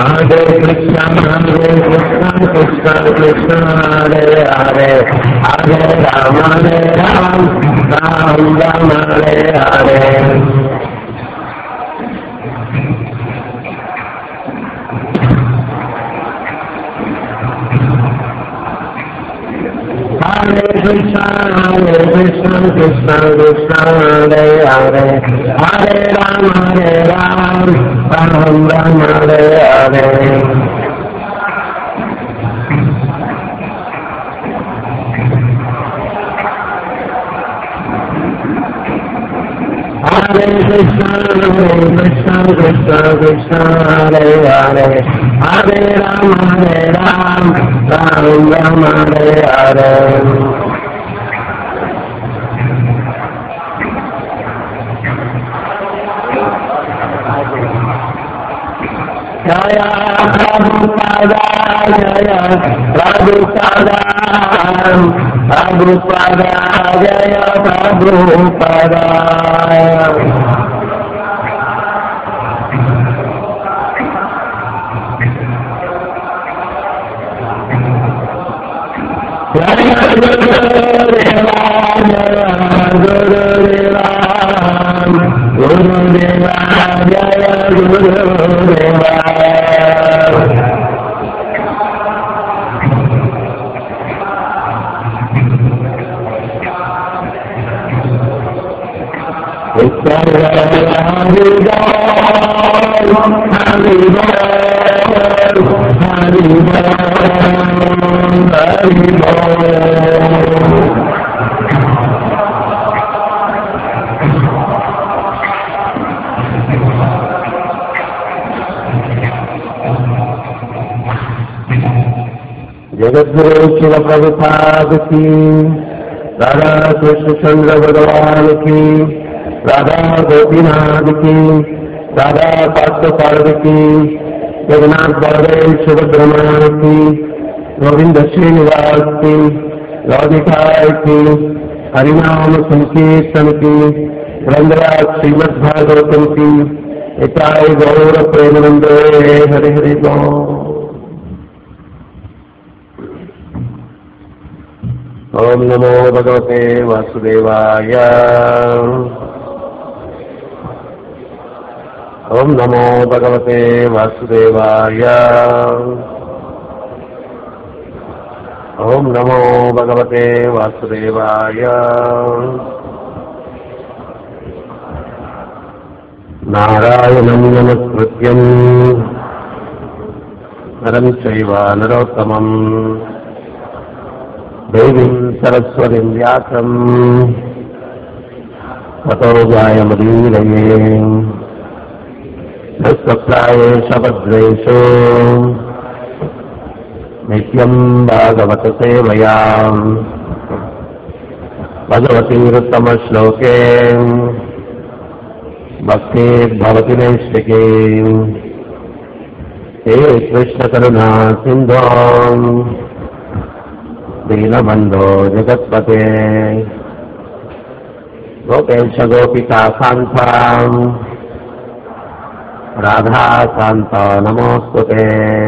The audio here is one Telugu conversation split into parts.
Hare Krishna, Hare Krishna, Krishna Krishna, Hare Hare, Hare Rama, Hare Ram, Ram Ram, Hare Hare. Hare Krishna, Hare Krishna, Krishna Krishna, Hare Hare, Hare Rama, Hare Ram, Ram Ram, Hare Hare. Hare Krishna, Hare Krishna, Krishna Krishna, Hare Hare, Hare Rama, Hare Ram, Ram Ram, Hare Hare. Jaya Prabhupada, Jaya Prabhupada, Prabhupada, Jaya Prabhupada. Jaya Gurudeva, Jaya Gurudeva, Gurudeva, Jaya Gurudeva. जगद्गुरु शिव प्रभुपाद की राधा कृष्ण चंद्र भगवान की राधा गोपीनाथ की राधा पार्थ पार्व की जगन्नाथ बलदेव सुभद्रमण की गोविंद श्रीनिवास की राधिकाय की हरिनाम संकीर्तन की ग्रंथराज श्रीमद भागवतम की इकाई गौर प्रेमानंद हरि हरि बोल ॐ नमो भगवते वासुदेवाय ॐ नमो भगवते वासुदेवाय ॐ नमो भगवते वासुदेवाय नारायणं नमस्कृत्यम् नरं चैव नरोत्तमम् देवीं सरस्वतीं व्यासम् ततो गायमदीरये नस्तप्रायेष भद्रेषु नित्यम् भागवतसेवयाम् भगवतीरुत्तमश्लोके भक्तिर्भवति नैष्टिके हे कृष्णकरुणा सिन्धोम् दीनबन्धो जगत्पते गोपेश गोपिका कान्ताम् राधा कान्त नमोऽस्तु ते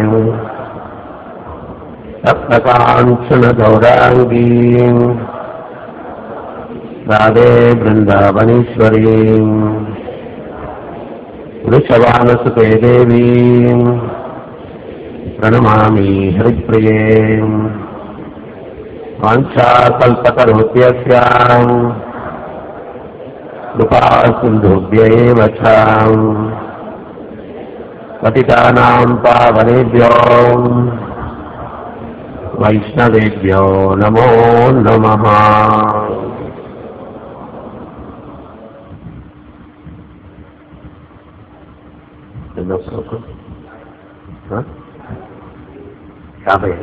सप्तकाञ्चन गौराङ्गीम् राधे वृन्दावनीश्वरीम् वृषभानसुते देवीम् प्रणमामि हरिप्रियेम् वाञ्छाकल्पतरुभ्यस्याम् कृपा सिन्धुभ्य एव चाम् पतितानाम् पावनेभ्यो वैष्णवेभ्यो नमो नमः ఎన్నో శ్లోకం ఆ? యాభై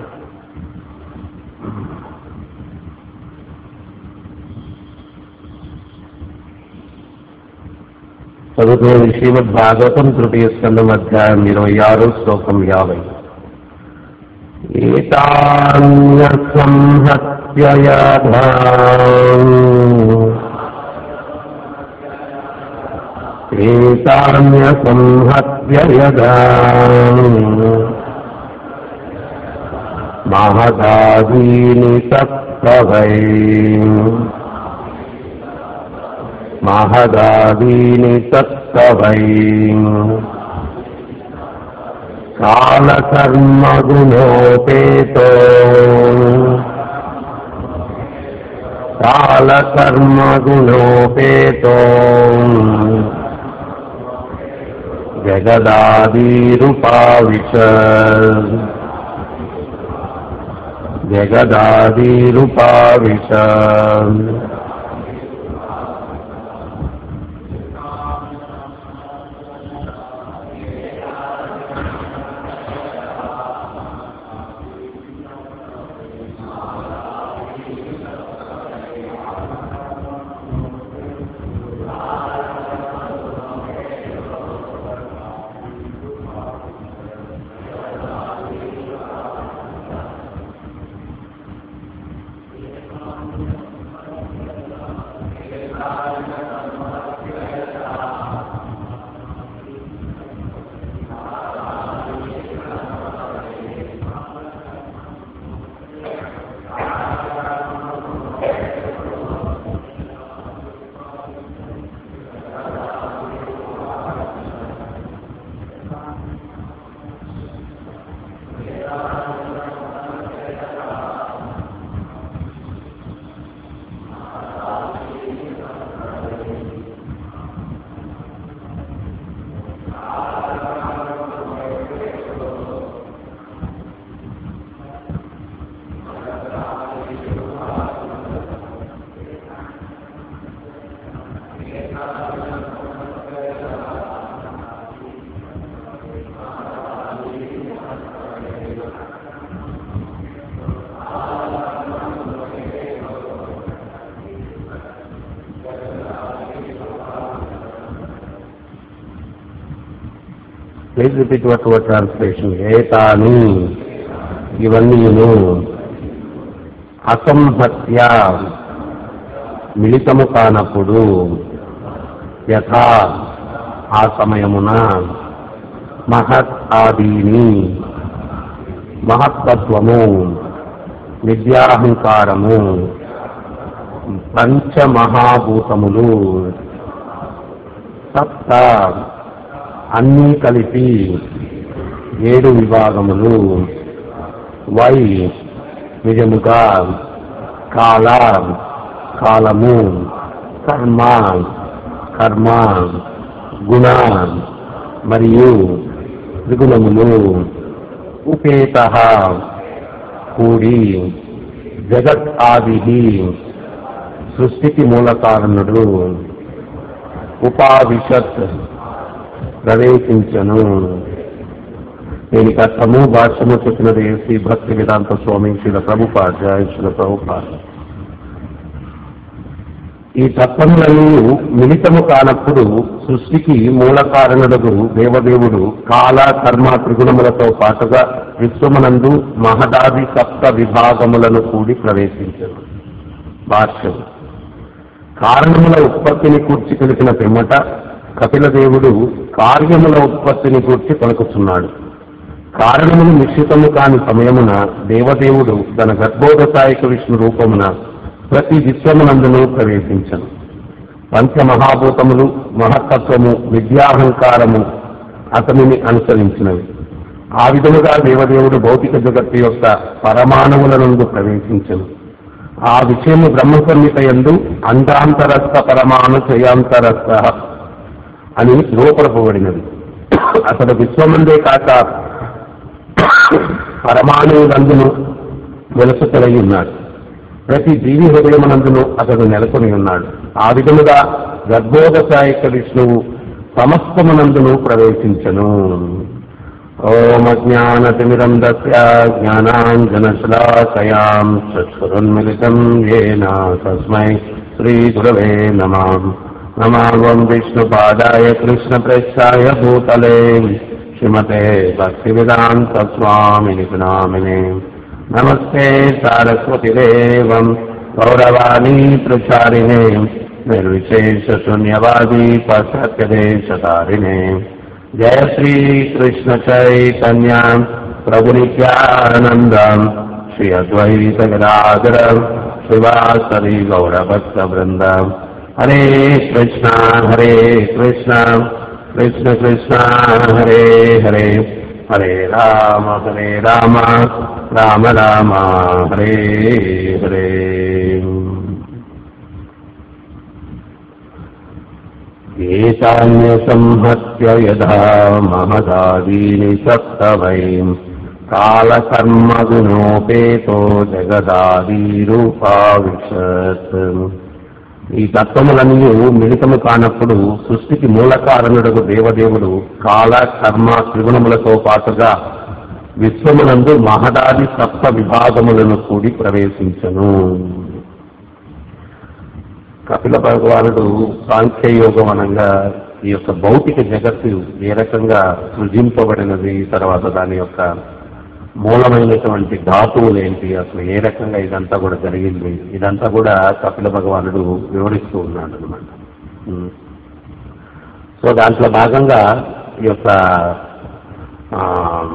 చదువుతున్నది శ్రీమద్ భాగవతం తృతీయ స్కందం అధ్యాయం ఇరవై ఆరు శ్లోకం యాభై ఏతాన్యసంహత్యయథా ఏతాన్యసంహత్య యదా महदादीनि सप्तवै महदादीनि सप्तवै कालकर्मगुणोपेतो कालकर्मगुणोपेतो जगदादिरुपाविश जगदादिरुपाविश please repeat what your translation ఏతాని ఇవన్నీను అసంహత్య మిళితము కానప్పుడు యథా ఆ సమయమున మహత్ ఆదీని మహత్తత్వము విద్యాహంకారము పంచమహాభూతములు సప్త అన్నీ కలిపి ఏడు విభాగములు వై నిజముగా కాల కాలము కర్మ కర్మ గుణ మరియు త్రిగుణములు ఉపేత కూడి జగత్ ఆది సృష్టికి మూల కారణుడు ఉపావిశత్ ప్రవేశించను దీనికి అర్థము భాష్యము చెప్పినది శ్రీ భక్తి వేదాంత స్వామి శ్రీల ప్రభుపాద శ్రీల ప్రభుపాద ఈ తత్వములను మిళితము కానప్పుడు సృష్టికి మూల కారణులకు దేవదేవుడు కాల కర్మ త్రిగుణములతో పాటుగా విశ్వమునందు మహదాది సప్త విభాగములను కూడి ప్రవేశించను భాష్యం కారణముల ఉత్పత్తిని కూర్చి తెలిపిన పిమ్మట కపిల దేవుడు కార్యముల ఉత్పత్తిని కూర్చి పలుకుతున్నాడు కారణములు నిశ్చితము కాని సమయమున దేవదేవుడు తన గర్భోదసాయక విష్ణు రూపమున ప్రతి విశ్వమునందును ప్రవేశించను పంచమహాభూతములు మహత్తత్వము విద్యాహంకారము అతనిని అనుసరించినవి ఆ విధముగా దేవదేవుడు భౌతిక జగత్తు యొక్క పరమాణువుల నుండి ప్రవేశించను ఆ విషయము బ్రహ్మ సంహిత ఎందు అండాంతరస్థ పరమాణు చయాంతరస్థ అని రూపడపబడినది అతడు విశ్వమందే కాక పరమాణువులందును వెలుసుతలై ఉన్నాడు ప్రతి జీవి హృదయమునందును అతడు నెలకొని ఉన్నాడు ఆ విధముగా గర్భోదశాయక విష్ణువు సమస్తమునందును ప్రవేశించను ఓం అజ్ఞానతిమిరం దస్య జ్ఞానాంజనశలాకయాం చక్షురున్మిలితం ఏన తస్మై శ్రీగురవే నమాం నమావం విష్ణుపాదాయ కృష్ణప్రేక్షాయ భూతలే శ్రీమతే భక్తివేదాంత స్వామిని నామినే నమస్తే సారస్వతిదేవం గౌరవాణి ప్రచారిణే నిర్విశేష శూన్యవాది పశ్చాత్యదేశతారిణే జయ శ్రీ కృష్ణ చైతన్య ప్రభు నిత్యానందం శ్రీ అద్వైత గదాధర శ్రీవాసరి గౌరభక్త బృంద హరే కృష్ణ హరే కృష్ణ కృష్ణ కృష్ణ హరే హరే హరే రామ హరే రామ రామ రామ హరే హరే ఏతాన్యసంహత్య యథా మహదాదీని సప్తవైం కాలకర్మ గుణోపేతో జగదాదీరూపావిశత్ ఈ తత్వములన్నీ మిళితము కానప్పుడు సృష్టికి మూల కారణుడు దేవదేవుడు కాల కర్మ త్రిగుణములతో పాటుగా విశ్వమునందు మహదాది సప్త విభాగములను కూడి ప్రవేశించను కపిల భగవానుడు సాంఖ్యయోగం అనగా ఈ యొక్క భౌతిక జగత్తు ఏ రకంగా సృజింపబడినది తర్వాత దాని యొక్క మూలమైనటువంటి ధాతువులు ఏంటి అసలు ఏ రకంగా ఇదంతా కూడా జరిగింది ఇదంతా కూడా కపిల భగవానుడు వివరిస్తూ ఉన్నాడు అనమాట సో దాంట్లో భాగంగా ఈ యొక్క ఆ,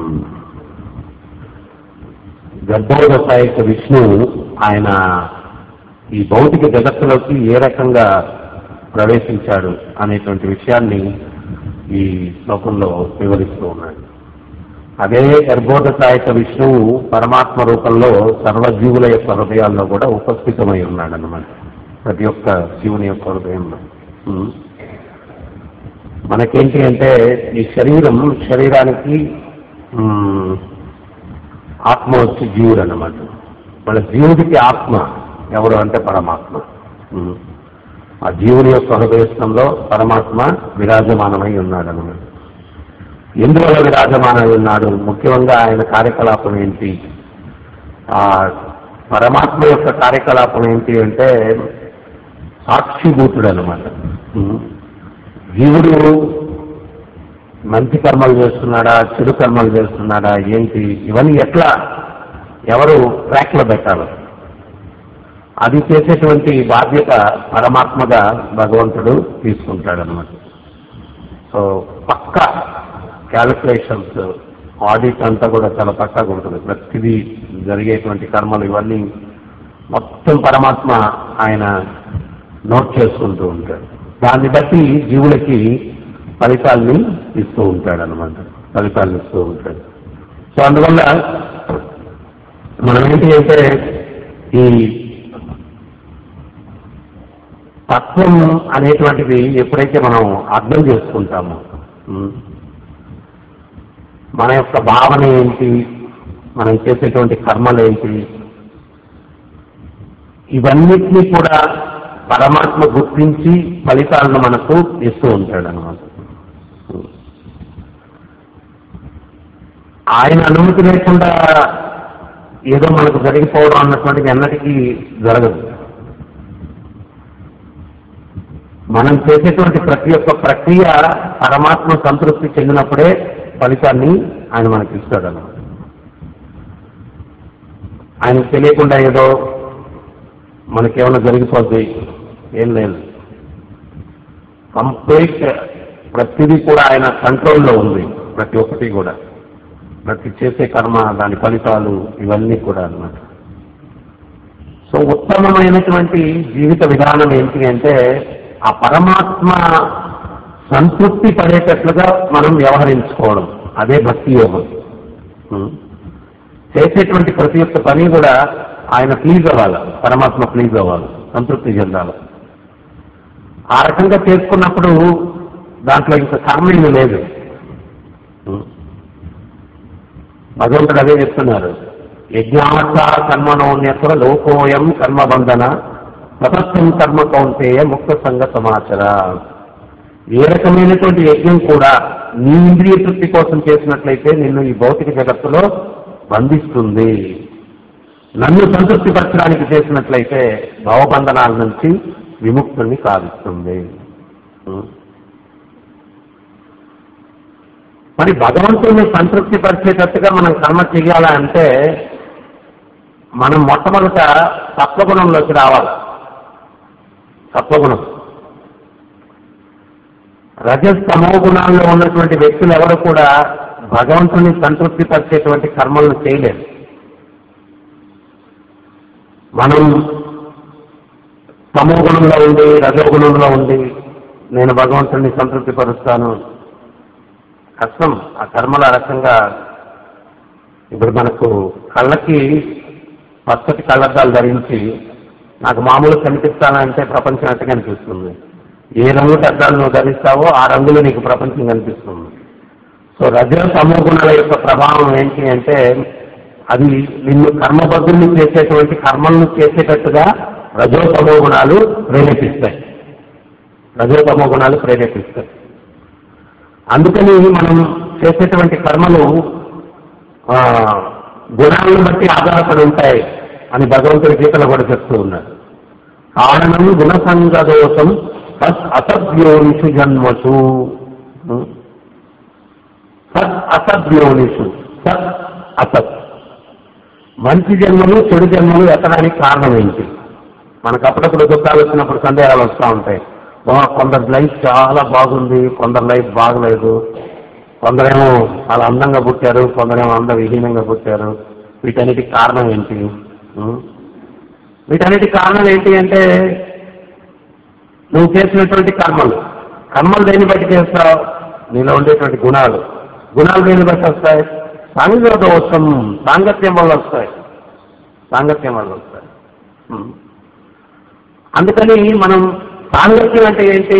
గర్భోదశాయక విష్ణు ఆయన ఈ భౌతిక జగత్తులోకి ఏ రకంగా ప్రవేశించాడు అనేటువంటి విషయాన్ని ఈ శ్లోకంలో వివరిస్తూ ఉన్నాడు అదే గర్భోదశాయక విష్ణువు పరమాత్మ రూపంలో సర్వజీవుల యొక్క హృదయాల్లో కూడా ఉపస్థితమై ఉన్నాడు అన్నమాట ప్రతి ఒక్క జీవుని యొక్క హృదయంలో ఉం. మనకేంటి అంటే ఈ శరీరం శరీరానికి ఉం, ఆత్మ వచ్చి జీవుడు అన్నమాట మన జీవుడికి ఆత్మ ఎవరు అంటే పరమాత్మ ఉం. ఆ జీవుని యొక్క హృదయస్థంలో పరమాత్మ విరాజమానమై ఉన్నాడు అన్నమాట ఎందువల్ల విరాజమానమై ఉన్నాడు ముఖ్యంగా ఆయన కార్యకలాపం ఏంటి ఆ పరమాత్మ యొక్క కార్యకలాపం ఏంటి అంటే సాక్షిభూతుడు అనమాట జీవుడు మంచి కర్మలు చేస్తున్నాడా చెడు కర్మలు చేస్తున్నాడా ఏంటి ఇవన్నీ ఎట్లా ఎవరు ట్రాక్లో పెట్టాలి అది చేసేటువంటి బాధ్యత పరమాత్మగా భగవంతుడు తీసుకుంటాడనమాట సో పక్క క్యాలిక్యులేషన్స్ ఆడిట్ అంతా కూడా చాలా పక్కగా ఉంటుంది ప్రతిదీ జరిగేటువంటి కర్మలు ఇవన్నీ మొత్తం పరమాత్మ ఆయన నోట్ చేసుకుంటూ ఉంటాడు దాన్ని బట్టి జీవులకి ఫలితాల్ని ఇస్తూ ఉంటాడు అనమాట ఫలితాలను ఇస్తూ ఉంటాడు సో అందువల్ల మనం ఏంటి అంటే ఈ తత్వం అనేటువంటిది ఎప్పుడైతే మనం అర్థం చేసుకుంటామో ఉం, మన యొక్క భావన ఏంటి మనం చేసేటువంటి కర్మలు ఏంటి ఇవన్నిటినీ కూడా పరమాత్మ గుర్తించి ఫలితాలను మనకు ఇస్తూ ఉంటాడు అనమాట ఆయన అనుమతి లేకుండా ఏదో మనకు జరిగిపోవడం అన్నటువంటిది ఎన్నటికీ జరగదు మనం చేసేటువంటి ప్రతి ఒక్క ప్రక్రియ పరమాత్మ సంతృప్తి చెందినప్పుడే ఫలితాన్ని ఆయన మనకి ఇస్తాడు అన్నమాట ఆయనకు తెలియకుండా ఏదో మనకేమైనా జరిగిపోద్ది ఏం లేదు కంప్లీట్ ప్రతిదీ కూడా ఆయన కంట్రోల్లో ఉంది ప్రతి ఒక్కటి కూడా ప్రతి చేసే కర్మ దాని ఫలితాలు ఇవన్నీ కూడా అన్నమాట సో ఉత్తమమైనటువంటి జీవిత విధానం ఏంటి అంటే ఆ పరమాత్మ సంతృప్తి పడేటట్లుగా మనం వ్యవహరించుకోవడం అదే భక్తి యోగం ఉం. చేసేటువంటి ప్రతి ఒక్క పని కూడా ఆయన ప్లీజ్ అవ్వాలి పరమాత్మ ప్లీజ్ అవ్వాలి సంతృప్తి చెందాలి ఆ రకంగా చేసుకున్నప్పుడు దాంట్లో ఇంకా కర్మ ఏమీ లేదు ఉం. భగవంతుడు అదే చెప్తున్నారు యజ్ఞార్థ కర్మణోన్యత్వ లోకోయం కర్మబంధన తపస్సం కర్మ కౌంటేయ ముక్త సంగ సమాచార ఏ రకమైనటువంటి యజ్ఞం కూడా నీ ఇంద్రియ తృప్తి కోసం చేసినట్లయితే నిన్ను ఈ భౌతిక జగత్తులో బంధిస్తుంది నన్ను సంతృప్తిపరచడానికి చేసినట్లయితే భవబంధనాల నుంచి విముక్తుల్ని సాధిస్తుంది ఉం. మరి భగవంతుని సంతృప్తి పరిచేటట్టుగా మనం కర్మ చేయాలా అంటే మనం మొట్టమొదట సత్వగుణంలోకి రావాలి సత్వగుణం రజస్ తమో గుణాల్లో ఉన్నటువంటి వ్యక్తులు ఎవరు కూడా భగవంతుని సంతృప్తి పరిచేటువంటి కర్మలను చేయలేరు మనం తమో గుణంలో ఉండి రజోగుణంలో ఉండి నేను భగవంతుడిని సంతృప్తి పరుస్తాను కష్టం ఆ కర్మల రకంగా ఇప్పుడు మనకు కళ్ళకి పచ్చటి కళ్ళద్దాలు ధరించి నాకు మామూలు కనిపిస్తానంటే ప్రపంచం ఎట్ట కనిపిస్తుంది ఏ రంగు అద్దాలు నువ్వు ధరిస్తావో ఆ రంగులో నీకు ప్రపంచం కనిపిస్తుంది సో రజ తమో గుణాల యొక్క ప్రభావం ఏంటి అంటే అది నిన్ను కర్మబద్ధుల్ని చేసేటువంటి కర్మలను చేసేటట్టుగా రజో తమో గుణాలు ప్రేరేపిస్తాయి రజో తమో గుణాలు ప్రేరేపిస్తాయి అందుకని మనం చేసేటువంటి కర్మలు ఆ, గుణాలను బట్టి ఆధారపడి ఉంటాయి అని భగవంతుడి గీతలో కూడా చెప్తూ ఉన్నారు కారణం గుణసంగ దోషం తత్ అసభ్యోనిషు జన్మసు ఉం? సత్ అసభ్యోనిషు సత్ అసత్ మంచి జన్మలు చెడు జన్మలు ఎత్తడానికి కారణం ఏంటి మనకు అప్పుడప్పుడు దుఃఖాలు వచ్చినప్పుడు సందేహాలు వస్తూ ఉంటాయి బా కొందరి లైఫ్ చాలా బాగుంది కొందరి లైఫ్ బాగలేదు కొందరేమో చాలా అందంగా పుట్టారు కొందరేమో అంద విహీనంగా పుట్టారు వీటన్నిటికి కారణం ఏంటి ఉం? వీటన్నిటికి కారణం ఏంటి అంటే నువ్వు చేసినటువంటి కర్మలు కర్మలు దేన్ని బట్టి చేస్తావు నీలో ఉండేటువంటి గుణాలు గుణాలు దేన్ని బట్టి వస్తాయి సాంగ దోషం సాంగత్యం వల్ల వస్తాయి సాంగత్యం వల్ల వస్తాయి ఉం. అందుకని మనం సాంగత్యం అంటే ఏంటి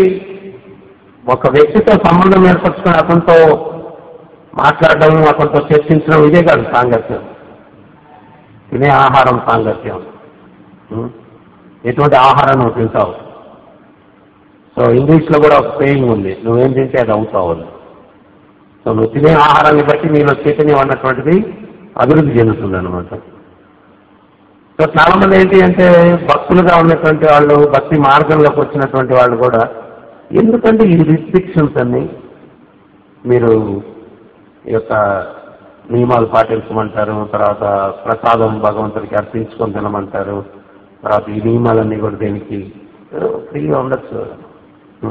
ఒక వ్యక్తితో సంబంధం ఏర్పరచుకుని అతనితో మాట్లాడడం అతనితో చర్చించడం ఇదే కాదు సాంగత్యం తినే ఆహారం సాంగత్యం ఉం? ఎటువంటి ఆహారం నువ్వు తింటావు సో ఇంగ్లీష్లో కూడా ఒక పేయింగ్ ఉంది నువ్వేం తింటే అది అవుతావు అని సో నువ్వు తినే ఆహారాన్ని బట్టి నీలో చైతన్యం అన్నటువంటిది అభివృద్ధి చెందుతుంది అనమాట సో చాలా మంది ఏంటి అంటే భక్తులుగా ఉన్నటువంటి వాళ్ళు భక్తి మార్గంలోకి వచ్చినటువంటి వాళ్ళు కూడా ఎందుకంటే ఈ రిస్ట్రిక్షన్స్ అన్ని మీరు ఈ యొక్క నియమాలు పాటించమంటారు తర్వాత ప్రసాదం భగవంతుడికి అర్పించుకొని తినమంటారు తర్వాత ఈ నియమాలన్నీ కూడా దేనికి ఏదో ఫ్రీగా ఉండొచ్చు ఉం.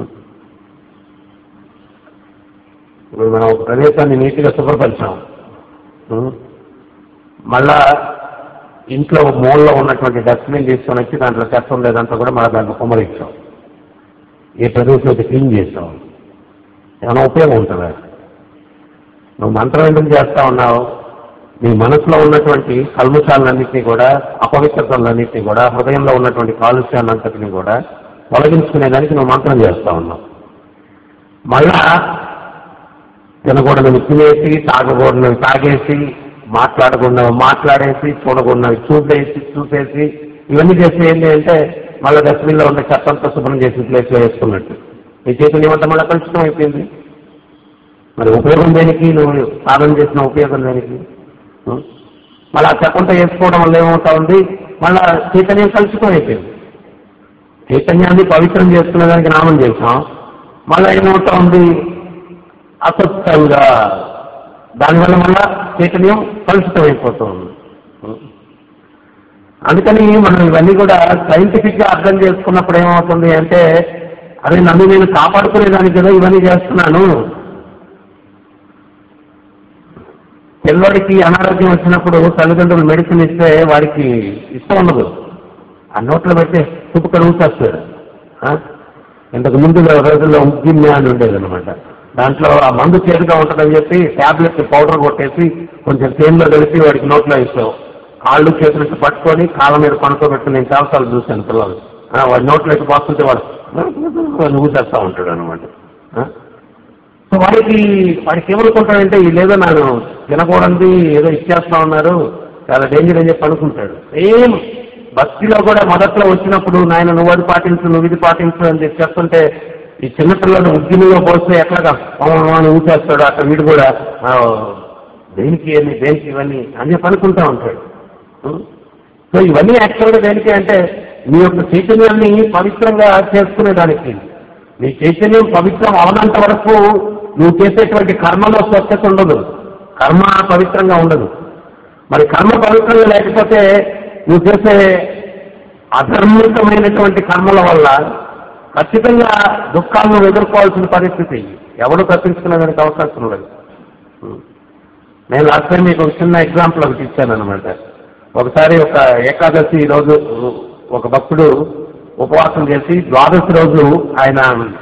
ఇప్పుడు మనం ఒక ప్రదేశాన్ని నీట్గా శుభ్రపరిచాం ఉం. మళ్ళా ఇంట్లో మూలలో ఉన్నటువంటి డస్ట్బిన్ తీసుకొని వచ్చి దాంట్లో చెత్త ఉండేదంతా కూడా మళ్ళీ దాంట్లో కుమ్మరించాం ఏ ప్రదేశం అయితే క్లీన్ చేసాం ఏమైనా ఉపయోగం ఉంటుందా నువ్వు మంత్రం ఎందుకు చేస్తా ఉన్నావు నీ మనసులో ఉన్నటువంటి కల్ముషాలన్నింటినీ కూడా అపవిత్రతలన్నింటినీ కూడా హృదయంలో ఉన్నటువంటి కాలుష్యాలంతటిని కూడా తొలగించుకునేదానికి నువ్వు మంత్రం చేస్తా ఉన్నావు మళ్ళా తినకూడనివి తినేసి తాగకూడనివి తాగేసి మాట్లాడకూడనివి మాట్లాడేసి చూడకూడనివి చూసేసి చూసేసి ఇవన్నీ చేస్తే ఏంటి అంటే మళ్ళీ డస్ట్బిన్లో ఉన్న చెత్త అంతా శుభ్రం చేసి ప్లేస్లో వేసుకున్నట్టు నీ చేతులు ఏమంటే మళ్ళీ కలుషితం అయిపోయింది మరి ఉపయోగం దేనికి నువ్వు సాధన చేసిన ఉపయోగం దేనికి ఉం? మళ్ళీ ఆ చెత్తంతా వేసుకోవడం వల్ల ఏమవుతా ఉంది మళ్ళా చైతన్యం కలుషితం అయిపోయింది చైతన్యాన్ని పవిత్రం చేసుకునే దానికి నామం చేసాం మళ్ళీ ఏమవుతా ఉంది అసత్యంగా దానివల్ల మళ్ళా చైతన్యం కలుషితం అయిపోతుంది అందుకని మనం ఇవన్నీ కూడా సైంటిఫిక్ గా అర్థం చేసుకున్నప్పుడు ఏమవుతుంది అంటే అదే నన్ను నేను కాపాడుకునేదానికి కదా ఇవన్నీ చేస్తున్నాను పిల్లడికి అనారోగ్యం వచ్చినప్పుడు తల్లిదండ్రులు మెడిసిన్ ఇస్తే వాడికి ఇష్టం ఉండదు ఆ నోట్లో పెట్టి తుప్పుకొని ఊసేస్తాడు ఆ? ఇంతకు ముందు రోజుల్లో ఉగ్గిమ్య అని ఉండేది అనమాట దాంట్లో ఆ మందు చేదుగా ఉంటుందని చెప్పి టాబ్లెట్ పౌడర్ కొట్టేసి కొంచెం తేనెలో కలిపి వాడికి నోట్లో ఇస్తావు కాళ్ళు చేతులకి పట్టుకొని కాళ్ళ మీద పనుకోబెట్టుకుని నేను చాలాసార్లు చూశాను పిల్లలు ఆ, వాడి నోట్లో ఇట్లా పోస్తుంటే వాడు ఊసేస్తా ఉంటాడు అనమాట సో వాడికి వాడికి ఏమనుకుంటాడంటే వీళ్ళేదో నాకు తినకూడదు ఏదో ఇచ్చేస్తా ఉన్నారు చాలా డేంజర్ అని చెప్పి అనుకుంటాడు సేమ్ భక్తిలో కూడా మొదట్లో వచ్చినప్పుడు నాయన నువ్వు అది పాటించు నువ్వు ఇది పాటించు అని చెప్పి చెప్తుంటే ఈ చిన్నపిల్లలు ఉద్యమంలో పోస్తే ఎట్లాగా అని ఊసేస్తాడు అక్కడ వీడు కూడా ఆ, దేనికి అని దేనికి ఇవన్నీ అని చెప్పి అనుకుంటా ఉంటాడు ఉం? సో ఇవన్నీ యాక్చువల్గా దేనికి అంటే నీ యొక్క చైతన్యాన్ని పవిత్రంగా చేసుకునేదానికి నీ చైతన్యం పవిత్రం అవనంత వరకు నువ్వు చేసేటువంటి కర్మలో స్వచ్ఛత ఉండదు కర్మ పవిత్రంగా ఉండదు మరి కర్మ పవిత్రంగా లేకపోతే నువ్వు చేసే అధర్మితమైనటువంటి కర్మల వల్ల ఖచ్చితంగా దుఃఖాలను ఎదుర్కోవాల్సిన పరిస్థితి ఎవడు తప్పించుకునే దానికి అవకాశం లేదు నేను లాస్ట్ టైం మీకు ఒక చిన్న ఎగ్జాంపుల్ ఒకటి ఇచ్చాను అనమాట ఒకసారి ఒక ఏకాదశి రోజు ఒక భక్తుడు ఉపవాసం చేసి ద్వాదశి రోజు ఆయన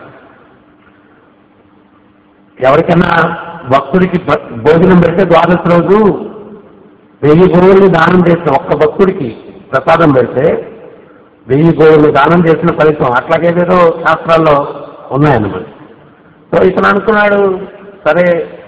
ఎవరికైనా భక్తుడికి భ- భోజనం పెడితే ద్వాదశి రోజు వెయ్యి గోవుల్ని దానం చేసిన ఒక్క భక్తుడికి ప్రసాదం పెడితే వెయ్యి గోవుల్ని దానం చేసిన ఫలితం అట్లాగేదేదో శాస్త్రాల్లో ఉన్నాయన్నమాట సో ఇతను అనుకున్నాడు సరే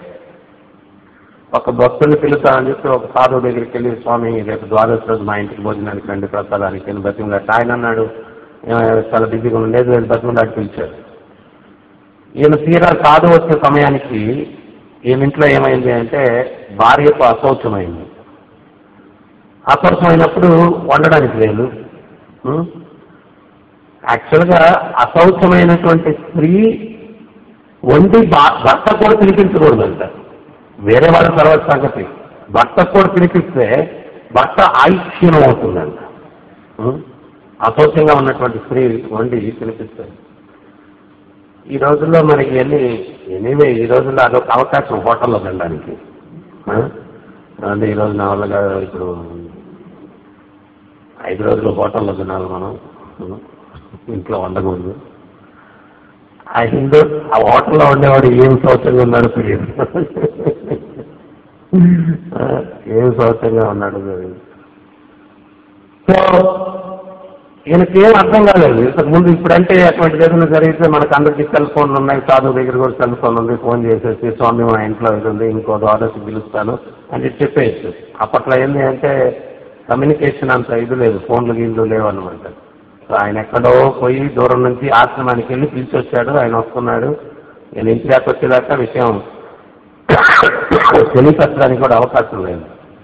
ఒక భక్తుడిని పిలుస్తానని చెప్పి ఒక సాధువు దగ్గరికి వెళ్ళి స్వామి రేపు ద్వాదశి రోజు మా ఇంటికి భోజనానికి రండి ప్రసాదానికి నేను బతిమలాట ఆయన అన్నాడు "ఏమయ్య, చాలా బిజీగా ఉండేది నేను బతిమలాట పిలిచాడు ఈయన తీరా సాధు వచ్చే సమయానికి ఈయన ఇంట్లో ఏమైంది అంటే భార్యకు అశౌచమైంది అశౌచమైనప్పుడు వండడానికి లేదు ఉం? యాక్చువల్గా అశౌచమైనటువంటి స్త్రీ వండి భా- భర్త కూడా తినిపించకూడదంట వేరే వాళ్ళ తర్వాత సంగతి భర్త కూడా తినిపిస్తే భర్త ఆయుక్షీణం అవుతుందంట ఉం? అశౌచంగా ఉన్నటువంటి స్త్రీ వండి తినిపిస్తుంది ఈ రోజుల్లో మనకి ఎన్ని ఎనీవే ఈ రోజుల్లో అదొక అవకాశం హోటల్లో తినడానికి ఆ? అంటే ఈ రోజు నా వల్ల కాదు, ఇప్పుడు ఐదు రోజులు హోటల్లో తినాలి మనం ఉం? ఇంట్లో వండకూడదు ఆ హిందూ ఆ హోటల్లో ఉండేవాడు ఏం శౌచంగా ఉన్నాడు తెలియదు ఆ, ఏం శౌచంగా ఉన్నాడు తెలియదు సో ఈయనకేం అర్థం కాలేదు ఇంతకు ముందు ఇప్పుడంటే అటువంటి ఏదైనా జరిగితే మనకు అందరికీ సెల్ ఫోన్లు ఉన్నాయి సాధువు దగ్గర కూడా సెల్ ఫోన్ ఉంది ఫోన్ చేసేసి స్వామి మా ఇంట్లో ఇది ఉంది ఇంకో ద్వాదశి పిలుస్తాను అని చెప్పి చెప్పేయచ్చు అప్పట్లో ఏంటి అంటే కమ్యూనికేషన్ అంత ఇది లేదు ఫోన్లు గీన్లు లేవు అనమాట సో ఆయన ఎక్కడో పోయి దూరం నుంచి ఆశ్రమానికి వెళ్ళి పిలిచి వచ్చాడు ఆయన వస్తున్నాడు నేను ఇంటి దాకా వచ్చేదాకా విషయం తెలియపరచడానికి కూడా అవకాశం లేదు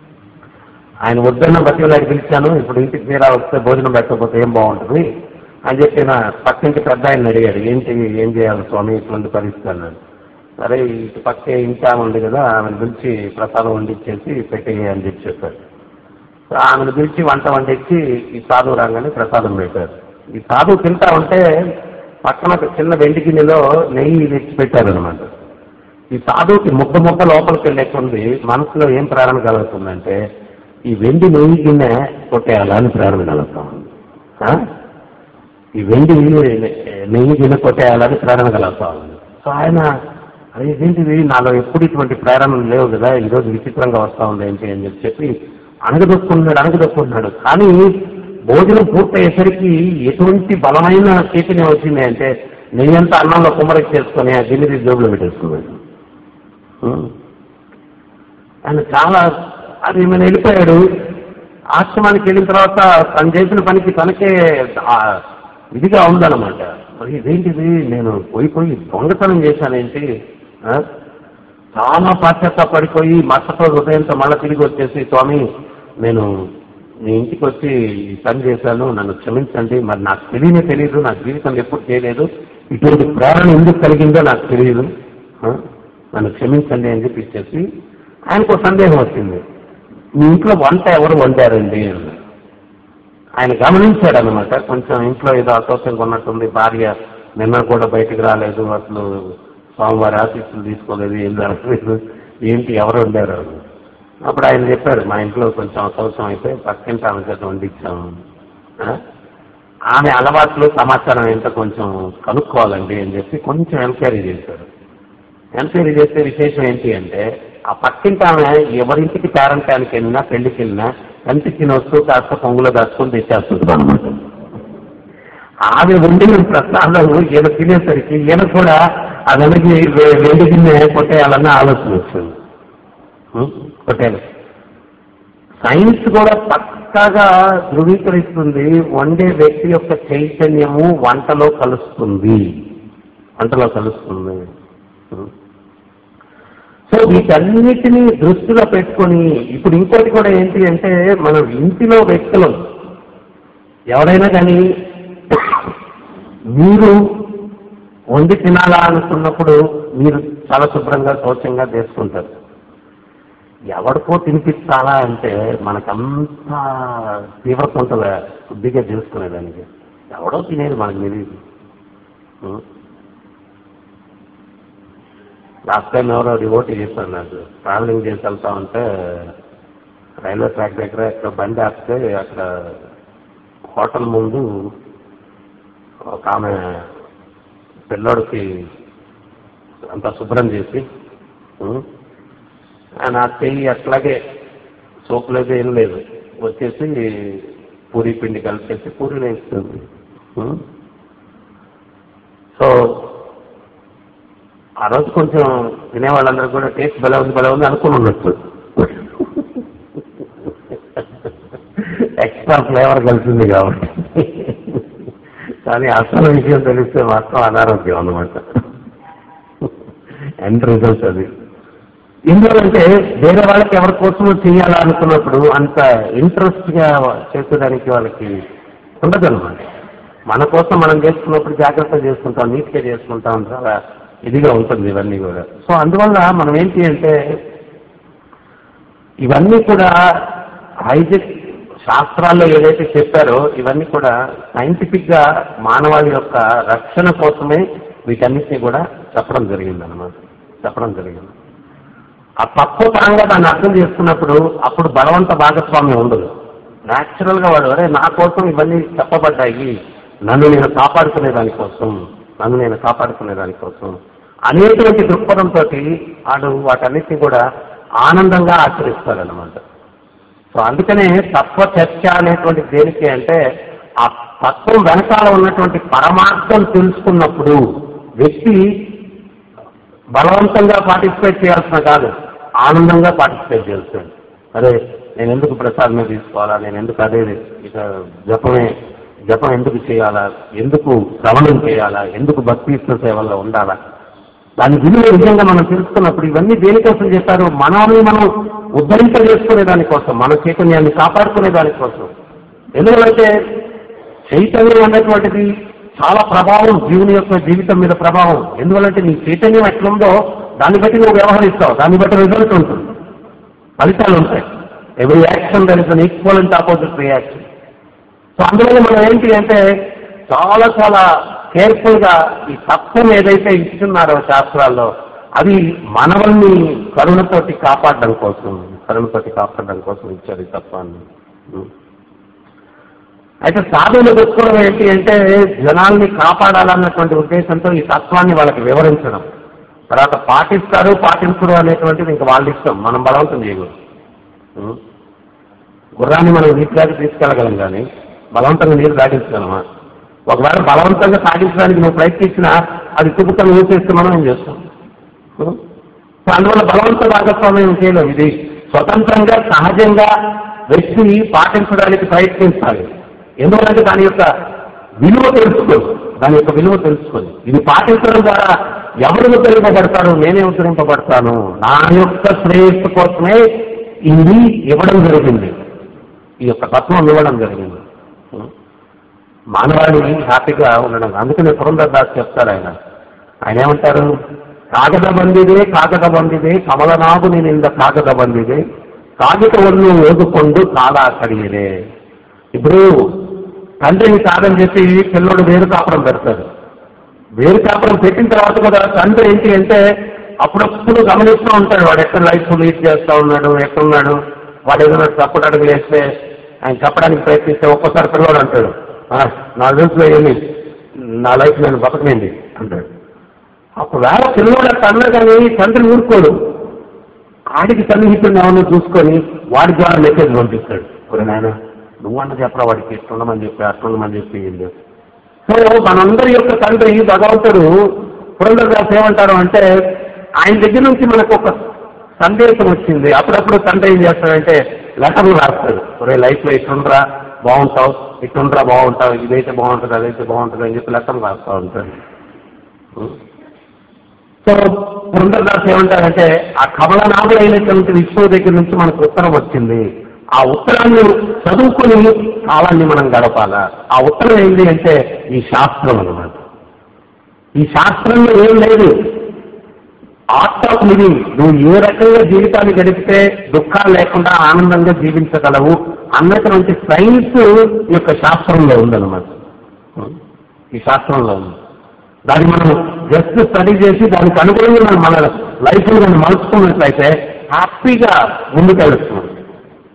ఆయన వద్దన్న బతిలాడి పిలిచాను ఇప్పుడు ఇంటికి తీరా వస్తే భోజనం పెట్టకపోతే ఏం బాగుంటుంది అని చెప్పి నా పక్కింటి పెద్ద ఆయన అడిగాడు ఏంటి ఏం చేయాలి స్వామి ఇటువంటి పరిస్థితి అన్నాడు సరే ఇటు పక్కే ఇంటి ఆమె ఉంది కదా ఆమెను పిలిచి ప్రసాదం వండిచ్చేసి పెట్టేయి అని చెప్పి చెప్పాడు సో ఆమెను పిలిచి వంట వండించి ఈ సాధువు రాగానే ప్రసాదం పెట్టారు ఈ సాధువు తింటా ఉంటే పక్కన ఒక చిన్న వెండి గిన్నెలో నెయ్యి తెచ్చి పెట్టారనమాట ఈ సాధువుకి ముక్క ముక్క లోపలికి వెళ్ళే కొంది మనసులో ఏం ప్రేరణ కలుగుతుందంటే ఈ వెండి నెయ్యి గిన్నె కొట్టేయాలా అని ప్రేరణ కలుగుతాం ఆ? ఈ వెండి నెయ్యి గిన్నె కొట్టేయాలని ప్రేరణ కలుగుతాం సో ఆయన అరే ఇదేంటిది నాలో ఎప్పుడు ఇటువంటి ప్రేరణలు లేవు కదా ఈరోజు విచిత్రంగా వస్తా ఉంది ఏంటి అని చెప్పి చెప్పి అణగదొక్కున్నాడు అణగదొక్కున్నాడు కానీ భోజనం పూర్తయ్యేసరికి ఎటువంటి బలమైన చైతన్యం వచ్చింది అంటే నెయ్యంతా అన్నంలో కుమ్మరికి చేసుకొని ఆ గిన్నె తీసి జోబులో పెట్టేసుకున్నాడు ఉం. ఆయన చాలా అది ఈమెను వెళ్ళిపోయాడు ఆశ్రమానికి వెళ్ళిన తర్వాత తను చేసిన పనికి తనకే ఆ ఇదిగా ఉందన్నమాట మరి ఇదేంటిది నేను పోయి పోయి దొంగతనం చేశానేంటి ఆ? చాలా పడిపోయి మచ్చతో హృదయంతో మళ్ళీ తిరిగి వచ్చేసి స్వామి నేను మీ ఇంటికి వచ్చి ఈ పని చేశాను నన్ను క్షమించండి మరి నాకు తెలియనే తెలియదు నా జీవితంలో ఎప్పుడు చేయలేదు ఇటువంటి ప్రేరణ ఎందుకు కలిగిందో నాకు తెలియదు ఆ? నన్ను క్షమించండి అని చెప్పి ఇచ్చేసి ఆయనకు ఒక సందేహం వచ్చింది మీ ఇంట్లో వంట ఎవరు వండారండి అని ఆయన గమనించాడు అనమాట కొంచెం ఇంట్లో ఏదో అసౌక్యంగా ఉన్నట్టుంది భార్య నిన్న కూడా బయటికి రాలేదు అసలు స్వామివారి ఆశీస్సులు తీసుకోలేదు ఏం జరగలేదు ఏంటి ఎవరు వండారు అని. అప్పుడు ఆయన చెప్పాడు మా ఇంట్లో కొంచెం అసౌక్యం అయితే పక్కింటి ఆమె చేత వండించాము ఆ? ఆమె అలవాట్లు సమాచారం ఏంటో కొంచెం కనుక్కోవాలండి అని చెప్పి కొంచెం ఎంక్వైరీ చేశాడు ఎంక్వైరీ చేసే విశేషం ఏంటి అంటే ఆ పక్కింటి ఆమె ఎవరింటికి పేరంటానికి వెళ్ళినా పెళ్లికి వెళ్ళినా కంటి తినొస్తూ కాస్త పొంగులో దాచుకొని తెచ్చేస్తుంది అనమాట ఆమె వండిన ప్రసాదం ఈయన తినేసరికి ఈయన కూడా అదనకి వెండి గిన్నె కొట్టేయాలన్న ఆలోచన వచ్చింది ఉం? కొట్టేయాలి సైన్స్ కూడా పక్కాగా ధృవీకరిస్తుంది వండే వ్యక్తి యొక్క చైతన్యము వంటలో కలుస్తుంది వంటలో కలుస్తుంది ఉం. సో వీటన్నిటినీ దృష్టిలో పెట్టుకొని ఇప్పుడు ఇంకోటి కూడా ఏంటి అంటే మనం ఇంటిలో వ్యక్తులు ఎవరైనా కానీ మీరు వండి తినాలా అనుకున్నప్పుడు మీరు చాలా శుభ్రంగా శౌచంగా చేసుకుంటారు ఎవరికో తినిపించాలా అంటే మనకంత తీవ్రత ఉంటుంది శుద్ధిగా చేసుకునేదానికి ఎవడో తినేది మనకు తెలియదు ఉం? లాస్ట్ టైం ఎవరో డివోటీ చెప్పారు నాకు ట్రావెలింగ్ చేసి వెళ్తా ఉంటే రైల్వే ట్రాక్ దగ్గర ఇక్కడ బండి ఆపితే అక్కడ హోటల్ ముందు ఒక ఆమె పిల్లోడికి అంతా శుభ్రం చేసి ఉం, ఆయన ఆ చెయ్యి అట్లాగే సోపు లేదు ఏం లేదు వచ్చేసి పూరి పిండి కలిపేసి పూరి వేస్తుంది ఉం. సో ఆ రోజు కొంచెం తినే వాళ్ళందరూ కూడా టేస్ట్ బలం ఉంది బలం ఉంది అనుకుని ఉండొచ్చు ఎక్స్ట్రా ఫ్లేవర్ కలిసింది కాబట్టి కానీ అసలు విషయం తెలిస్తే మాత్రం అనారోగ్యం అన్నమాట ఎండ్ రిజల్ట్ అది ఎందుకంటే వేరే వాళ్ళకి ఎవరి కోసమో చేయాలనుకున్నప్పుడు అంత ఇంట్రెస్ట్ గా చేసేదానికి వాళ్ళకి ఉండదన్నమాట మన కోసం మనం చేసుకున్నప్పుడు జాగ్రత్త చేసుకుంటాం నీట్గా చేసుకుంటాం చాలా ఇదిగా ఉంటుంది ఇవన్నీ కూడా సో అందువల్ల మనం ఏంటి అంటే ఇవన్నీ కూడా హైజెక్ శాస్త్రాల్లో ఏదైతే చెప్పారో ఇవన్నీ కూడా సైంటిఫిక్ గా మానవాళి యొక్క రక్షణ కోసమే వీటన్నిటిని కూడా చెప్పడం జరిగింది అనమాట చెప్పడం జరిగింది ఆ తక్కువ పరంగా దాన్ని అర్థం చేసుకున్నప్పుడు అప్పుడు బలవంత భాగస్వామ్యం ఉండదు న్యాచురల్ గా వాడు అరే నా కోసం ఇవన్నీ చెప్పబడ్డాయి నన్ను నేను కాపాడుకునే దానికోసం నన్ను నేను కాపాడుకునే దానికోసం అనేటువంటి దృక్పథంతో వాడు వాటన్నిటిని కూడా ఆనందంగా ఆచరిస్తాడనమాట సో అందుకనే తత్వ చర్చ అనేటువంటి దేనికి అంటే ఆ తత్వం వెనకాల ఉన్నటువంటి పరమార్థం తెలుసుకున్నప్పుడు వ్యక్తి బలవంతంగా పార్టిసిపేట్ చేయాల్సిన కాదు ఆనందంగా పార్టిసిపేట్ చేస్తాడు అరే నేను ఎందుకు ప్రసాదమే తీసుకోవాలా నేను ఎందుకు అదే ఇక జపమే జపం ఎందుకు చేయాలా ఎందుకు శ్రవణం చేయాలా ఎందుకు భక్తియుక్త సేవల్లో ఉండాలా దాని విలువ నిజంగా మనం తెలుసుకున్నప్పుడు ఇవన్నీ దేనికోసం చెప్పారు మనల్ని మనం ఉద్ధరింప చేసుకునే దానికోసం మన చైతన్యాన్ని కాపాడుకునే దానికోసం ఎందుకంటే చైతన్యం అనేటువంటిది చాలా ప్రభావం జీవుని యొక్క జీవితం మీద ప్రభావం ఎందువల్లంటే నీ చైతన్యం ఎట్లుందో దాన్ని బట్టి నువ్వు వ్యవహరిస్తావు దాన్ని బట్టి రిజల్ట్ ఉంటుంది ఫలితాలు ఉంటాయి every action there is an equal and opposite reaction so అందువల్ల మనం ఏంటి అంటే చాలా చాలా కేర్ఫుల్ గా ఈ తత్వం ఏదైతే ఇస్తున్నారో శాస్త్రాల్లో అది మనవల్ని కరుణతోటి కాపాడడం కోసం కరుణతోటి కాపాడడం కోసం ఇచ్చారు ఈ తత్వాన్ని ఉం. అయితే సాధనలు తెచ్చుకోవడం ఏంటి అంటే జనాల్ని కాపాడాలన్నటువంటి ఉద్దేశంతో ఈ తత్వాన్ని వాళ్ళకి వివరించడం తర్వాత పాటిస్తారు పాటించరు అనేటువంటిది ఇంకా వాళ్ళ ఇష్టం మనం బలవంతం చేయకూడదు ఉం. గుర్రాన్ని మనం నీటిదాకా తీసుకెళ్ళగలం కానీ బలవంతంగా నీరు దాటించగలమా ఒకవేళ బలవంతంగా సాగించడానికి నువ్వు ప్రయత్నించినా అది తుపుకలు ఊసేస్తే మనం ఏం చేస్తాం ఉం? సో అందువల్ల బలవంత భాగస్వామ్యం చేయలేం ఇది స్వతంత్రంగా సహజంగా వ్యక్తి పాటించడానికి ప్రయత్నించాలి ఎందుకంటే దాని యొక్క విలువ తెలుసుకోదు దాని యొక్క విలువ తెలుసుకోదు ఇది పాటించడం ద్వారా ఎవరు ఉద్ధరింపబడతారు నేనే ఉద్ధరింపబడతాను నా యొక్క శ్రేయస్సు కోసమే ఇది ఇవ్వడం జరిగింది ఈ యొక్క తత్వం ఇవ్వడం జరిగింది మానవాళి హ్యాపీగా ఉండడం అందుకనే పురంధర్ దాస్ చెప్తారు ఆయన ఆయన ఏమంటారు కాగద ಬಂದಿದೆ ಕಾಗದ ಬಂದಿದೆ ಕಮಲನಾಗು ನಿನ್ನಿಂದ ಕಾಗದ ಬಂದಿದೆ కాగితವನ್ನು ఓదుకొండు చాలా కడిగిరే ఇప్పుడు తండ్రిని కాదని చెప్పి పిల్లోడు వేరు కాపురం పెడతాడు వేరు కాపురం పెట్టిన తర్వాత కూడా తండ్రి ఏంటి అంటే అప్పుడప్పుడు గమనిస్తూ ఉంటాడు వాడు ఎక్కడ లైఫ్ లీడ్ చేస్తా ఉన్నాడు ఎక్కడున్నాడు వాడు ఏదైనా తప్పుడు అడుగులు వేస్తే ఆయన చెప్పడానికి ప్రయత్నిస్తే ఒక్కోసారి పిల్లవాడు అంటాడు "ఆ, నా తెలుసులో ఏమి నా లైఫ్ నేను బతకలేండి అంటాడు ఒకవేళ పిల్లవాడు అట్లా అన్నా కానీ తండ్రి ఊరుకోడు ఆడికి సన్నిహితుడిని ఏమన్నా చూసుకొని వాడి ద్వారా మెసేజ్ పంపిస్తాడు ఒరే నాయన నువ్వన్న చెప్పరా వాడికి ఇట్లుండమని చెప్పి అట్లుండమని చెప్పి వీళ్ళు. సో మనందరి యొక్క తండ్రి భగవంతుడు పురంధరదాస్ ఏమంటారు అంటే ఆయన దగ్గర నుంచి మనకు ఒక సందేశం వచ్చింది అప్పుడప్పుడు తండ్రి ఏం చేస్తాడంటే లెటర్లు రాస్తాడు ఒరే లైఫ్ లో ఇట్లుండ్రా బాగుంటావు ఇట్లుండ్రా బాగుంటావు ఇదైతే బాగుంటుంది అదైతే బాగుంటుంది అని చెప్పి లెటర్లు రాస్తూ ఉంటాడు సో పురంధరదాస్ ఏమంటారంటే ఆ కమలనాథుడైనటువంటి విష్ణువు దగ్గర నుంచి మనకు ఉత్తరం వచ్చింది ఆ ఉత్తరాన్ని చదువుకుని కాలాన్ని మనం గడపాలా ఆ ఉత్తరం ఏంటి అంటే ఈ శాస్త్రం అన్నమాట ఈ శాస్త్రంలో ఏం లేదు ఆర్ట్ ఆఫ్ లివింగ్ నువ్వు ఏ రకంగా జీవితాన్ని గడిపితే దుఃఖాలు లేకుండా ఆనందంగా జీవించగలవు అన్నటువంటి సైన్స్ ఈ యొక్క శాస్త్రంలో ఉందన్నమాట ఈ శాస్త్రంలో ఉంది దాన్ని మనం జస్ట్ స్టడీ చేసి దానికి అనుగుణంగా మనం మన లైఫ్ మనం మలుచుకున్నట్లయితే హ్యాపీగా ముందుకెళ్తున్నాం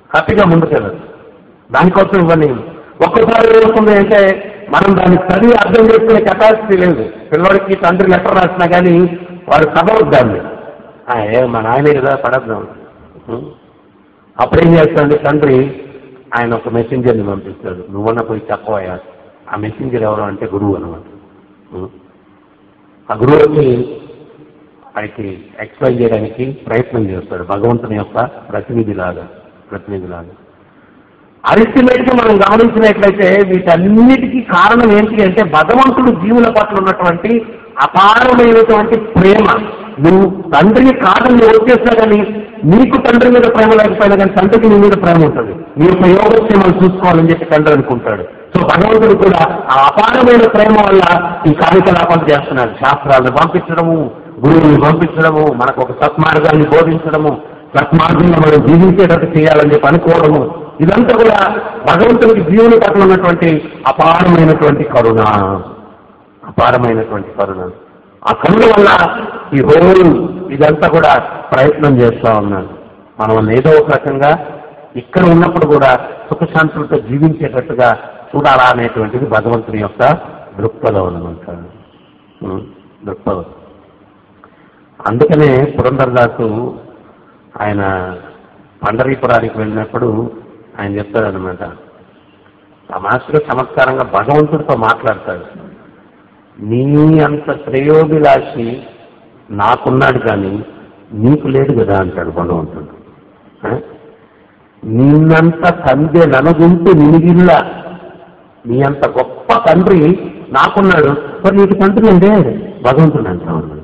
హ్యాపీగా ముందుకెళ్ళదు దానికోసం ఇవ్వని ఒక్కసారి ఏమవుతుంది అంటే మనం దాన్ని చదివి అర్థం చేసుకునే కెపాసిటీ లేదు పిల్లవాడికి తండ్రి లెటర్ రాసినా కానీ వాడు చదవద్దు దాన్ని ఆ, ఏ మా నాయనే కదా పడద్దాం అప్పుడేం చేస్తాడు తండ్రి ఆయన ఒక మెసెంజర్ని పంపిస్తాడు నువ్వన్న పోయి చెప్పవయ్యా ఆ మెసెంజర్ ఎవరు అంటే గురువు అనమాట ఉం. ఆ గురువు వచ్చి ఆయనకి ఎక్స్ప్లెయిన్ చేయడానికి ప్రయత్నం చేస్తాడు భగవంతుని యొక్క ప్రతినిధిలాగా ప్రతినిధిలాగా అల్టిమేట్ గా మనం గమనించినట్లయితే వీటన్నిటికీ కారణం ఏంటి అంటే భగవంతుడు జీవుల పట్ల ఉన్నటువంటి అపారమైనటువంటి ప్రేమ నువ్వు తండ్రిని కాదని వచ్చేసినా కానీ నీకు తండ్రి మీద ప్రేమ లేకపోయినా కానీ తండ్రికి నీ మీద ప్రేమ ఉంటుంది నీ యొక్క యోగక్షేమాలు చూసుకోవాలని చెప్పి తండ్రి అనుకుంటాడు సో భగవంతుడు కూడా ఆ అపారమైన ప్రేమ వల్ల ఈ కార్యకలాపాలు చేస్తున్నాడు శాస్త్రాలను పంపించడము గురువుని పంపించడము మనకు ఒక సత్మార్గాన్ని బోధించడము సత్మార్గంగా మనం జీవించేటట్టు చేయాలని చెప్పి అనుకోవడము ఇదంతా కూడా భగవంతునికి జీవుని పట్ల ఉన్నటువంటి అపారమైనటువంటి కరుణ అపారమైనటువంటి కరుణ ఆ కరుణ వల్ల ఈ హోల్ ఇదంతా కూడా ప్రయత్నం చేస్తా ఉన్నాను మనం ఏదో ఒక రకంగా ఇక్కడ ఉన్నప్పుడు కూడా సుఖశాంతులతో జీవించేటట్టుగా చూడాలా అనేటువంటిది భగవంతుని యొక్క దృక్పథం అనమాట ఉం, దృక్పథం అందుకనే పురంధరదాసు ఆయన పండరీపురానికి వెళ్ళినప్పుడు ఆయన చెప్తాడనమాట తమాషగా చమత్కారంగా భగవంతుడితో మాట్లాడతాడు నీ అంత శ్రేయోభిలాషి నాకున్నాడు కానీ నీకు లేదు కదా అంటాడు భగవంతుడు ఆ? నిన్నంత తండ్రి ననుగుంటూ నినిగిల్ల నీ అంత గొప్ప తండ్రి నాకున్నాడు మరి నీకు తండ్రి అంటే భగవంతుడు అంటా ఉన్నాడు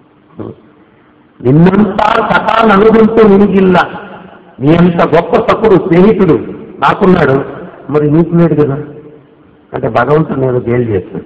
నిన్నంతా కథా నలుగుంటూ నినిగిల్ల నీ అంత గొప్ప సకుడు స్నేహితుడు నాకున్నాడు మరి నీకు లేడు కదా అంటే భగవంతుడు నేను గేలు చేస్తాడు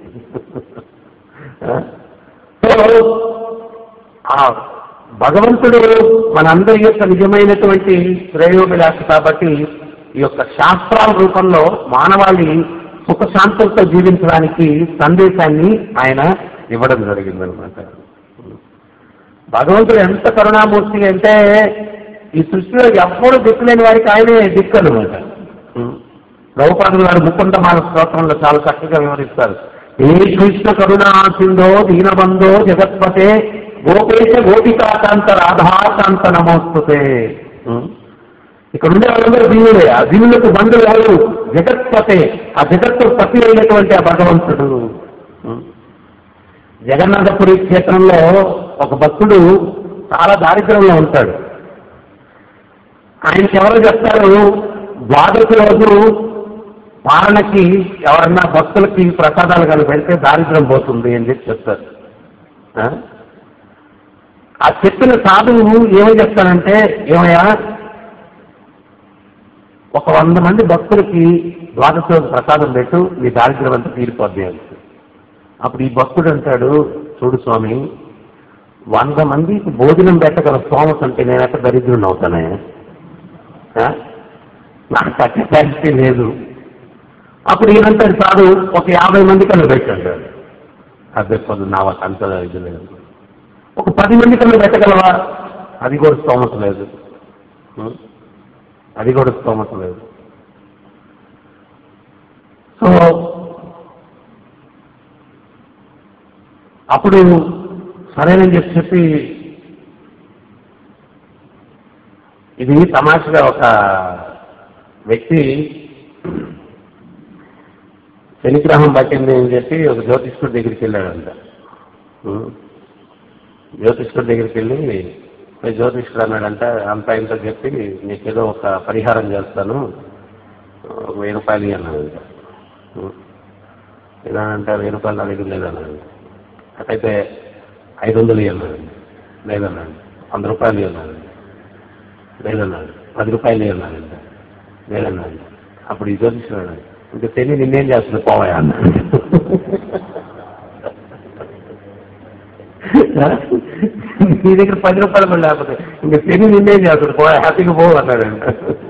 సో ఆ భగవంతుడు మనందరి యొక్క నిజమైనటువంటి శ్రేయోభిలాష కాబట్టి ఈ యొక్క శాస్త్రాల రూపంలో మానవాళి సుఖశాంతులతో జీవించడానికి సందేశాన్ని ఆయన ఇవ్వడం జరిగిందనమాట భగవంతుడు ఎంత కరుణామూర్తి అంటే ఈ సృష్టిలో ఎవ్వడు దిక్కులేని వారికి ఆయనే దిక్కు అనమాట ప్రభుపాదులు గారు ముకుందమాల స్తోత్రంలో చాలా చక్కగా వివరిస్తారు ఏ కృష్ణ కరుణా సింధో దీనబంధో జగత్పతే గోపేశ గోపికాకాంత రాధాకాంత నమోస్తుతే ఇక్కడ ఉండే వాళ్ళందరూ దీనుడే ఆ దీనులకు బంధువు ఎవరు జగత్పతే ఆ జగత్తు పతి అయినటువంటి ఆ భగవంతుడు జగన్నాథపురి క్షేత్రంలో ఒక భక్తుడు చాలా దారిద్ర్యంలో ఉంటాడు ఆయనకి ఎవరు చెప్తారు ద్వాదశి రోజు పాలనకి ఎవరన్నా భక్తులకి ప్రసాదాలు కానీ పెడితే దారిద్ర్యం పోతుంది అని చెప్పి చెప్తారు ఆ? ఆ చెప్పిన సాధువు ఏమని చెప్తానంటే ఏమయ్యా ఒక వంద మంది భక్తులకి ద్వాదశి రోజు ప్రసాదం పెట్టు నీ దారిద్ర్యం అంతా తీరిపోద్ది అని అప్పుడు ఈ భక్తుడు అంటాడు చూడు స్వామి వంద మందికి భోజనం పెట్టగల స్తోమత అంటే నేను ఎక్కడ దరిద్రుని అవుతానే ఆ? నాకు ఆ కెపాసిటీ లేదు అప్పుడు ఈయనంటాడు కాదు ఒక యాభై మంది కన్నా పెట్టండి అదే పొద్దు నా వాళ్ళకి అంత ఇది లేదు ఒక పది మంది కన్నా పెట్టగలవా అది కూడా స్తోమత లేదు ఉం? అది కూడా స్తోమత లేదు సో అప్పుడు సరేనని చెప్పి చెప్పి ఇది తమాషగా ఒక వ్యక్తి శనిగ్రహం పట్టింది అని చెప్పి ఒక జ్యోతిష్కుడి దగ్గరికి వెళ్ళాడంట ఉం. జ్యోతిష్కుడి దగ్గరికి వెళ్ళి "ఏ జ్యోతిష్కుడు అన్నాడంట అంత ఇంత చెప్పి నీకేదో ఒక పరిహారం చేస్తాను ఒక వెయ్యి రూపాయలు ఇయ్యి" అన్నాడంట ఉం. ఇలా అంటే వెయ్యి రూపాయలు నా దగ్గర లేదన్నాడు అటైతే ఐదు వందలు ఇవ్వన్నాడు లేదన్నాడు వంద రూపాయలు ఇవ్వన్నాడు లేదన్నాడు పది రూపాయలు ఇవ్వన్నాడంట లేదన్నాడు అప్పుడు ఈ జ్యోతిష్యుడు ఇంకా తెలియ నిన్నేం చేస్తుంది పోవయా అన్నాడు నీ దగ్గర పది రూపాయలు కూడా లేకపోతే ఇంకా తెలియ నిన్నేం చేస్తుంది పోయా హ్యాపీగా పోవు అన్నాడంట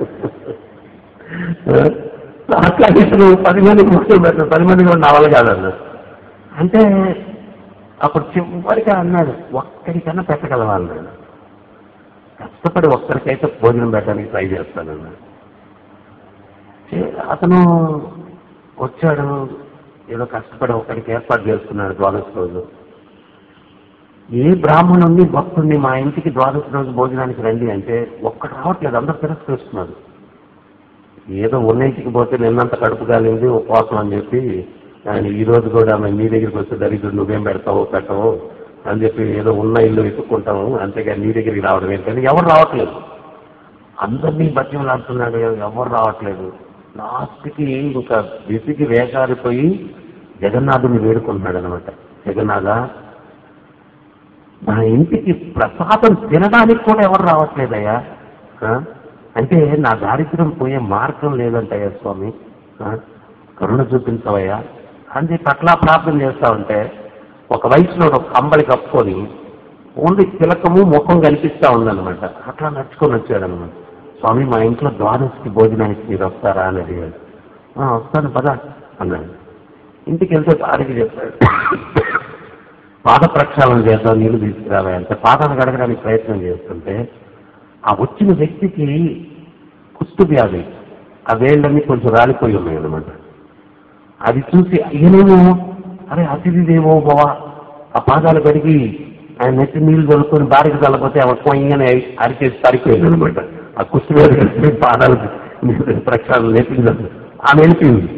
అట్లా నువ్వు పది మందికి ముఖ్యం పెట్టాడు పది మందికి కూడా నా వల్ల కాదన్నాడు అంటే అప్పుడు చివరికి అన్నాడు ఒక్కడికన్నా పెట్టగలవా అన్నాడు కష్టపడి ఒక్కరికైతే భోజనం పెట్టడానికి ట్రై చేస్తానన్నాడు చే- అతను వచ్చాడు ఏదో కష్టపడి ఒకరికి ఏర్పాటు చేసుకున్నాడు ద్వాదశ రోజు ఏ బ్రాహ్మణుణ్ణి భక్తుణ్ణి మా ఇంటికి ద్వాదశ రోజు భోజనానికి రండి అంటే ఒక్కడు రావట్లేదు అందరూ తిరస్కరిస్తున్నారు ఏదో ఉన్న ఇంటికి పోతే నిన్నంత కడుపు కాలింది ఉపవాసం అని చెప్పి ఆయన ఈ రోజు కూడా మేము మీ దగ్గరికి వస్తే దరిద్రుడు నువ్వేం పెడతావో పెట్టవో అని చెప్పి ఏదో ఉన్న ఇల్లు వెతుక్కుంటాము అంతేగాని నీ దగ్గరికి రావడం ఏంటని ఎవరు రావట్లేదు అందరినీ బతిమలాడుతున్నాడు ఎవరు రావట్లేదు లాస్ట్కి ఇంకా విసిగి వేగారిపోయి జగన్నాథుని వేడుకుంటున్నాడు అనమాట జగన్నాథ నా ఇంటికి ప్రసాదం తినడానికి కూడా ఎవరు రావట్లేదయ్యా ఆ? అంటే నా దారిద్ర్యం పోయే మార్గం లేదంటయ్యా స్వామి ఆ? కరుణ చూపించవయ్యా అని చెప్పి అట్లా ప్రార్థన చేస్తా ఉంటే ఒక వయసులో ఒక కంబళి కప్పుకొని ఓన్లీ తిలకము ముఖం కనిపిస్తా ఉందన్నమాట అట్లా నడుచుకొని వచ్చాడనమాట స్వామి మా ఇంట్లో ద్వాదశికి భోజనానికి మీరు వస్తారా అని అడిగాడు "ఆ, వస్తాను పద అన్నాడు ఇంటికి వెళ్తే భార్యకి చెప్పాడు పాద ప్రక్షాళన చేద్దాం నీళ్లు తీసుకురావా అంటే పాదాలు గడగడానికి ప్రయత్నం చేస్తుంటే ఆ వచ్చిన వ్యక్తికి కుష్టు వ్యాధి ఆ వేళ్ళన్నీ కొంచెం రాలిపోయి ఉన్నాయి అనమాట అది చూసి ఈయనేమో అరే అతిథి దేవో భవ ఆ పాదాలు కడిగి ఆయన నెత్తి నీళ్లు కొనుక్కొని భార్యకి చల్లపోతే ఆమె కొయ్యని అరిచేసి సరిపోయింది అనమాట ఆ కుష్టి వ్యాధి కలిసి పాదాలు ప్రక్షాళన నెప్పింది ఆమె వెళ్ళిపోయింది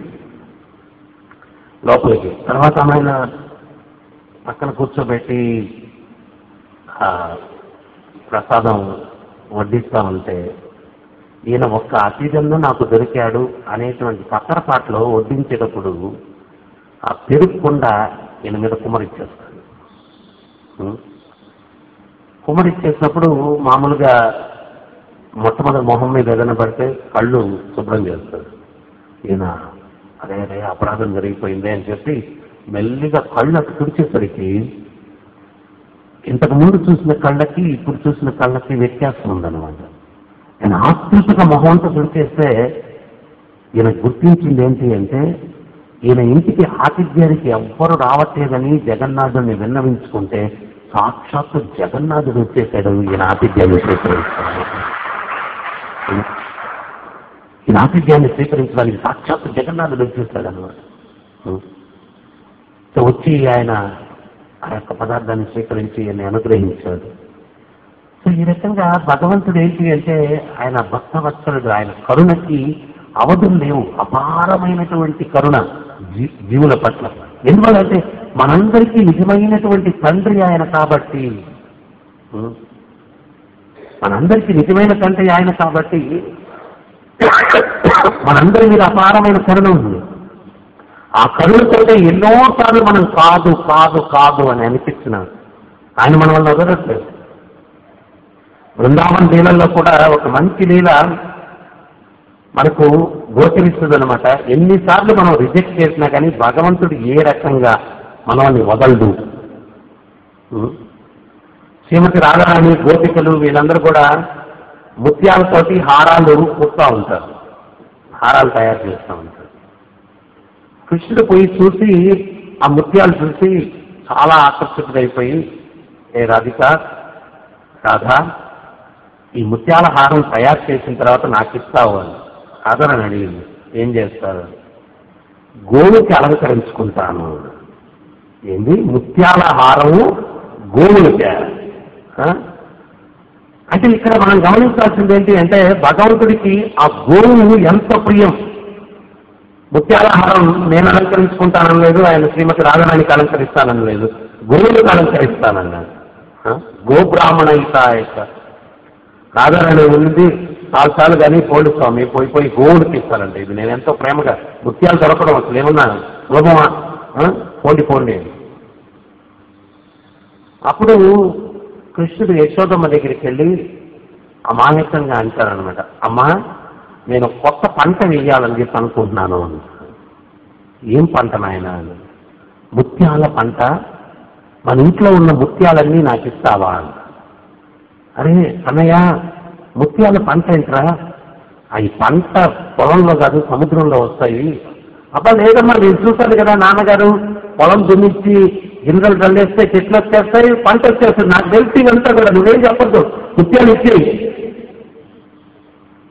లోపలికి తర్వాత ఆమె పక్కన కూర్చోబెట్టి ఆ ప్రసాదం వడ్డిస్తా ఉంటే ఈయన ఒక్క అతిథంలో నాకు దొరికాడు అనేటువంటి పక్కరపాట్లో వడ్డించేటప్పుడు ఆ పెరుగుకుండా ఈయన మీద కుమరిచ్చేస్తాడు ఉం? కుమరిచ్చేసినప్పుడు మామూలుగా మొట్టమొదటి మొహం మీద ఏదైనా పడితే కళ్ళు శుభ్రం చేస్తాడు ఈయన అరే అరే అపరాధం జరిగిపోయింది అని చెప్పి మెల్లిగా కళ్ళు అటు తుడిచేసరికి ఇంతకు ముందు చూసిన కళ్ళకి ఇప్పుడు చూసిన కళ్ళకి వ్యత్యాసం ఉందన్నమాట ఆయన ఆతృతగా మొహంతో తుడిచేస్తే ఈయన గుర్తించింది ఏంటి అంటే ఈయన ఇంటికి ఆతిథ్యానికి ఎవ్వరు రావట్లేదని జగన్నాథుని విన్నవించుకుంటే సాక్షాత్తు జగన్నాథుడు వచ్చేసాడు ఈయన ఆతిథ్యాన్ని స్వీకరిస్తాడు ఈయన ఆతిథ్యాన్ని స్వీకరించడానికి సాక్షాత్తు జగన్నాథుడు వచ్చేసాడు అనమాట సో వచ్చి ఆయన ఆ యొక్క పదార్థాన్ని స్వీకరించి ఈయన్ని అనుగ్రహించాడు సో ఈ రకంగా భగవంతుడు ఏంటి అంటే ఆయన భక్తవత్సలుడు ఆయన కరుణకి అవధులు లేవు అపారమైనటువంటి కరుణ జీ- జీవుల పట్ల ఎందువల్లంటే మనందరికీ నిజమైనటువంటి తండ్రి ఆయన కాబట్టి ఉం? మనందరికీ నిజమైన తండ్రి ఆయన కాబట్టి మనందరి మీద అపారమైన కరుణ ఉంది ఆ కరుణతోనే ఎన్నోసార్లు మనం కాదు కాదు కాదు అని అనిపించిన ఆయన మన వల్ల వదలట్లేదు బృందావన్ లీలల్లో కూడా ఒక మంచి లీల మనకు గోచరిస్తుంది అనమాట ఎన్నిసార్లు మనం రిజెక్ట్ చేసినా కానీ భగవంతుడు ఏ రకంగా మనల్ని వదలడు ఉం? శ్రీమతి రాధారాణి గోపికలు వీళ్ళందరూ కూడా ముత్యాలతోటి హారాలు కుడతా ఉంటారు హారాలు తయారు చేస్తూ ఉంటారు కృష్ణుడు పోయి చూసి ఆ ముత్యాలు చూసి చాలా ఆకర్షితుడైపోయి ఏ రాధిక రాధా ఈ ముత్యాల హారం తయారు చేసిన తర్వాత నాకు ఇస్తావు అని రాధారాణి అడిగింది ఏం చేస్తారు గోవుకి అలంకరించుకుంటాను ఏంది ముత్యాల హారము గోవులకే ఆ? అంటే ఇక్కడ మనం గమనించాల్సింది ఏంటి అంటే భగవంతుడికి ఆ గోవును ఎంత ప్రియం ముత్యాలహారం నేను అలంకరించుకుంటానని లేదు ఆయన శ్రీమతి రాధారానికి అలంకరిస్తానని లేదు గోవులకు అలంకరిస్తానన్నాడు ఆ? గోబ్రాహ్మణ ఇతాయక రాధారాణి ఉంది నాలుగు సార్లు కానీ పోండి స్వామి పోయి పోయి గోవులకి ఇస్తానంటే ఇది నేను ఎంతో ప్రేమగా ముత్యాలు దొరకడం అసలు ఏమన్నా సులభమా ఆ? పోండి పోండి అప్పుడు కృష్ణుడు యశోదమ్మ దగ్గరికి వెళ్ళి అమాయకంగా అంటారనమాట అమ్మా నేను కొత్త పంట వేయాలని చెప్పి అనుకుంటున్నాను అని ఏం పంట నాయన అని ముత్యాల పంట మన ఇంట్లో ఉన్న ముత్యాలన్నీ నాకు ఇస్తావా అని అరే అన్నయ్య ముత్యాల పంట ఏంట్రా అవి పంట పొలంలో కాదు సముద్రంలో వస్తాయి అబ్బా లేదమ్మా నేను చూశాను కదా నాన్నగారు పొలం దున్నిచ్చి గింజలు చల్లేస్తే చెట్లు వచ్చేస్తాయి పంట వచ్చేస్తుంది నాకు తెలిసి ఇదంతా కూడా నువ్వేం చెప్పద్దు ముత్యాలు ఇచ్చేయి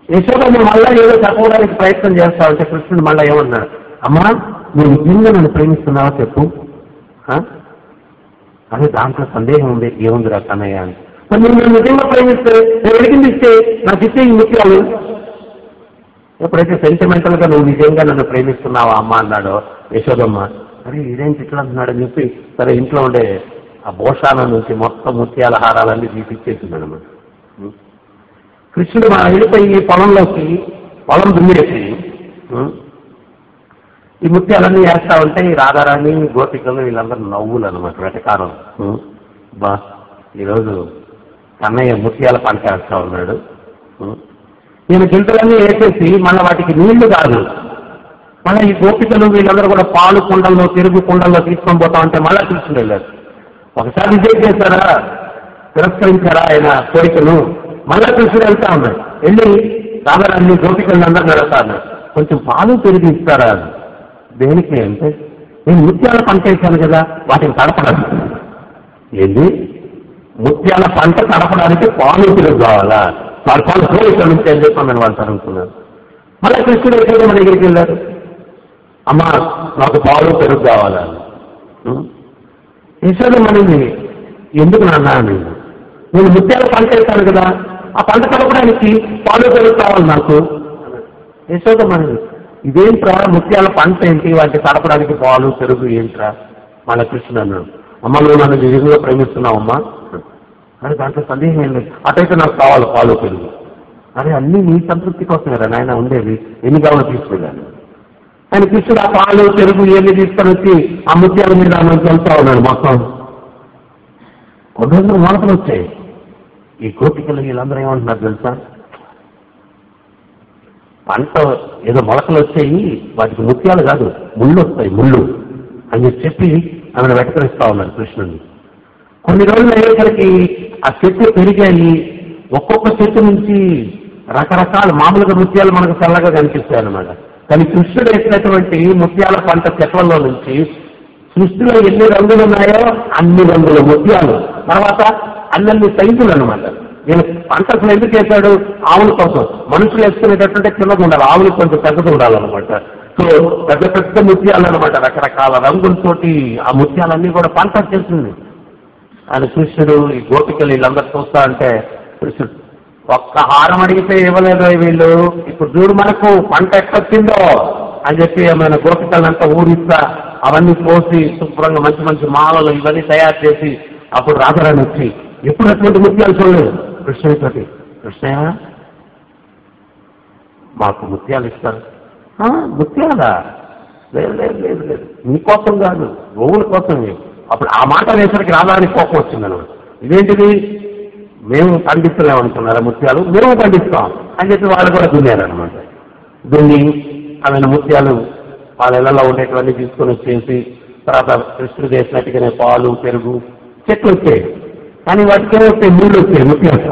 యశోదమ్మ మళ్ళా ఏదో చెప్పడానికి ప్రయత్నం చేస్తా ఉంటే కృష్ణుడు మళ్ళా ఏమన్నాడు అమ్మా నువ్వు నిజంగా నన్ను ప్రేమిస్తున్నావా చెప్పు ఆ? అదే దాంట్లో సందేహం ఉంది ఏముందిరా కన్నయ్య అని మరి నువ్వు నన్ను నిజంగా ప్రేమిస్తే నేను వెలిగింది ఇస్తే నాకు ఇచ్చే ఈ ముత్యాలు ఎప్పుడైతే సెంటిమెంటల్ గా నువ్వు నిజంగా నన్ను ప్రేమిస్తున్నావా అమ్మ అన్నాడో యశోదమ్మ అరే ఇదేంటి ఇట్లా అంటున్నాడని చెప్పి సరే ఇంట్లో ఉండే ఆ భోషాల నుంచి మొత్తం ముత్యాల హారాలన్నీ తీపిచ్చేసింది అనమాట కృష్ణుడు మా వెళ్ళిపోయి పొలంలోకి పొలం దున్నేసి ఉం, ఈ ముత్యాలన్నీ వేస్తా ఉంటే ఈ రాధారాణి గోపికలు వీళ్ళందరూ నవ్వులు అనమాట వెటకారం ఉం, బా ఈరోజు కన్నయ్య ముత్యాల పంట వేస్తా ఉన్నాడు ఉం. నేను గింతలన్నీ వేసేసి మళ్ళీ వాటికి నీళ్లు కాదు మళ్ళీ ఈ గోపికలు వీళ్ళందరూ కూడా పాలు కుండల్లో పెరుగు కుండల్లో తీసుకొని పోతా ఉంటే మళ్ళీ కృష్ణుడు వెళ్ళారు ఒకసారి విజయ్ చేశారా తిరస్కరించారా ఆయన కోరికను మళ్ళా కృష్ణుడు వెళ్తా ఉన్నాడు వెళ్ళి రాధారాన్ని గోపికలను అందరూ నడుస్తా ఉన్నాడు కొంచెం పాలు పెరిగి ఇస్తారా అని. దేనికి అంటే నేను ముత్యాల పంట వేశాను కదా వాటిని తడపడానికి ఏంది ముత్యాల పంట తడపడానికి పాలు పెరుగు కావాలా వాళ్ళ పాలు కోరిక నుంచి ఏం చెప్పామని వాళ్ళు తరుగుతున్నారు మళ్ళీ కృష్ణుడు ఎక్కడ మన దగ్గరికి వెళ్ళారు అమ్మా నాకు పాలు పెరుగు కావాలా ఉం? యశోదమ్మనింది ఎందుకు నాన్న అని నేను ముత్యాల పంట వేస్తాను కదా ఆ పంట కలపడానికి పాలు పెరుగు కావాలి నాకు యశోదమ్మని ఇదేంట్రా ముత్యాల పంట ఏంటి వాటి కలపడానికి పాలు పెరుగు ఏంట్రా మన కృష్ణుడు అన్నాడు అమ్మ నువ్వు నన్ను నిజంగా ప్రేమిస్తున్నావమ్మా అని దాంట్లో సందేహం ఏం లేదు అటైతే నాకు కావాలి పాలు పెరుగు అరే అన్ని నీ సంతృప్తి కోసమే రా నాయన ఉండేది ఎన్ని కావాలో తీసుకెళ్ళాను ఆయన కృష్ణుడు ఆ పాలు పెరుగు ఇవన్నీ తీసుకొని వచ్చి ఆ ముత్యాల మీద మనం వెళ్తా ఉన్నాడు మొత్తం కొన్ని రోజులు మొలకలు వచ్చాయి ఈ గోపికలు వీళ్ళందరూ ఏమంటున్నారు తెలుసా పంట ఏదో మొలకలు వచ్చాయి వాటికి ముత్యాలు కాదు ముళ్ళు వస్తాయి ముళ్ళు అని చెప్పి ఆమెను వెటకరిస్తా ఉన్నారు కృష్ణుడిని కొన్ని రోజులు అయ్యేసరికి ఆ చెట్లు పెరిగాయి ఒక్కొక్క చెట్టు నుంచి రకరకాల మామూలుగా ముత్యాలు మనకు చల్లగా కనిపిస్తాయి అన్నమాట కానీ కృష్ణుడు వేసినటువంటి ముత్యాల పంట చెట్లలో నుంచి సృష్టిలో ఎన్ని రంగులు ఉన్నాయో అన్ని రంగుల ముత్యాలు తర్వాత అన్ని సైజులు అనమాట నేను పంట అసలు ఎందుకు వేశాడు ఆవుల కోసం మనుషులు వేసుకునేటట్టుంటే చిన్నగా ఉండాలి ఆవులు కొంచెం పెద్దగా ఉండాలన్నమాట సో పెద్ద పెద్ద ముత్యాలు అనమాట రకరకాల రంగులతోటి ఆ ముత్యాలన్నీ కూడా పంట వచ్చేసింది ఆయన కృష్ణుడు ఈ గోపికలు వీళ్ళందరూ చూస్తా అంటే కృష్ణుడు ఒక్క హారం అడిగితే ఇవ్వలేదు వీళ్ళు ఇప్పుడు చూడు మనకు పంట ఎక్కొచ్చిందో అని చెప్పి ఏమైనా గోపికలంతా ఊరిస్తా అవన్నీ పోసి శుభ్రంగా మంచి మంచి మాలలు ఇవన్నీ తయారు చేసి అప్పుడు రాజరాని వచ్చి ఎప్పుడు అటువంటి ముత్యాలు చూడలేదు కృష్ణుడితోటి కృష్ణయ్య మాకు ముత్యాలు ఇస్తారు "ఆ, ముత్యాలా లేదు లేదు లేదు లేదు మీకోసం కాదు గోవుల కోసం ఇవి." అప్పుడు ఆ మాట అనేసరికి రాధానికి కోపం వచ్చిందనమాట ఇదేంటిది మేము పండిస్తున్నామనుకున్నారా ముత్యాలు మేము పండిస్తాం అని చెప్పి వాళ్ళు కూడా దున్నారనమాట దున్ని ఆమెను ముత్యాలు వాళ్ళ ఇళ్లలో ఉండేటివన్నీ తీసుకొని వచ్చేసి తర్వాత కృష్ణుడు చేసినట్టుగానే పాలు పెరుగు చెట్లు వచ్చాయి కానీ వాటికి ఏమొచ్చాయి ముళ్ళు వచ్చాయి ముత్యాలు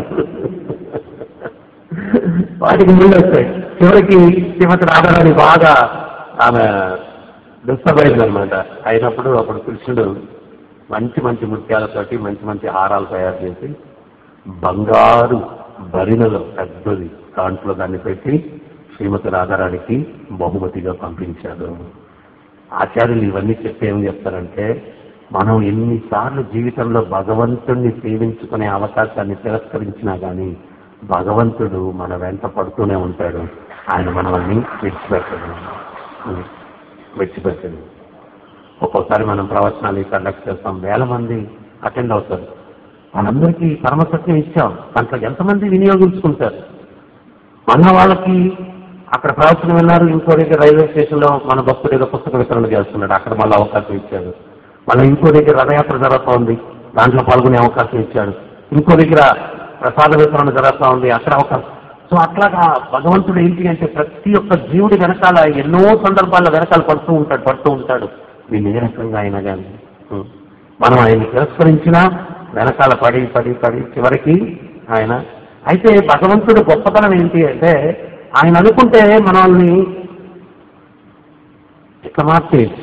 వాటికి ముళ్ళు వచ్చాయి చివరికి శ్రీమతి రాధారాణి బాగా ఆమె డిస్టర్బ్ అయిందనమాట అయినప్పుడు అప్పుడు కృష్ణుడు మంచి మంచి ముత్యాలతోటి మంచి మంచి హారాలు తయారు చేసి బంగారు బరినలో పెద్దది దాంట్లో దాన్ని పెట్టి శ్రీమతి రాధారాణికి బహుమతిగా పంపించాడు ఆచార్యులు ఇవన్నీ చెప్పి ఏం చెప్తారంటే మనం ఎన్నిసార్లు జీవితంలో భగవంతుణ్ణి సేవించుకునే అవకాశాన్ని తిరస్కరించినా కానీ భగవంతుడు మన వెంట పడుతూనే ఉంటాడు ఆయన మనల్ని విడిచిపెట్టడు విడిచిపెట్టడు ఒక్కోసారి మనం ప్రవచనాలు కండక్ట్ చేస్తాం వేల మంది అటెండ్ అవుతారు మనందరికీ పరమసత్యం ఇచ్చాం దాంట్లో ఎంతమంది వినియోగించుకుంటారు మన వాళ్ళకి అక్కడ ప్రవచనం విన్నారు ఇంకో దగ్గర రైల్వే స్టేషన్ లో మన భక్తుడు ఏదో పుస్తక వితరణ చేస్తున్నాడు అక్కడ మళ్ళీ అవకాశం ఇచ్చాడు మళ్ళీ ఇంకో దగ్గర రథయాత్ర జరుగుతూ ఉంది దాంట్లో పాల్గొనే అవకాశం ఇచ్చాడు ఇంకో దగ్గర ప్రసాద వితరణ జరుగుతూ ఉంది అక్కడ అవకాశం సో అట్లాగా భగవంతుడు ఏంటి అంటే ప్రతి ఒక్క జీవుడి వెనకాల ఎన్నో సందర్భాల్లో వెనకాల పడుతూ ఉంటాడు పడుతూ ఉంటాడు వీళ్ళు ఏ రకంగా అయినా కానీ ఉం. మనం ఆయన్ని తిరస్కరించినా వెనకాల పడి పడి పడి చివరికి ఆయన అయితే భగవంతుడు గొప్పతనం ఏంటి అంటే ఆయన అనుకుంటే మనల్ని ఇట్లా మార్చేయచ్చు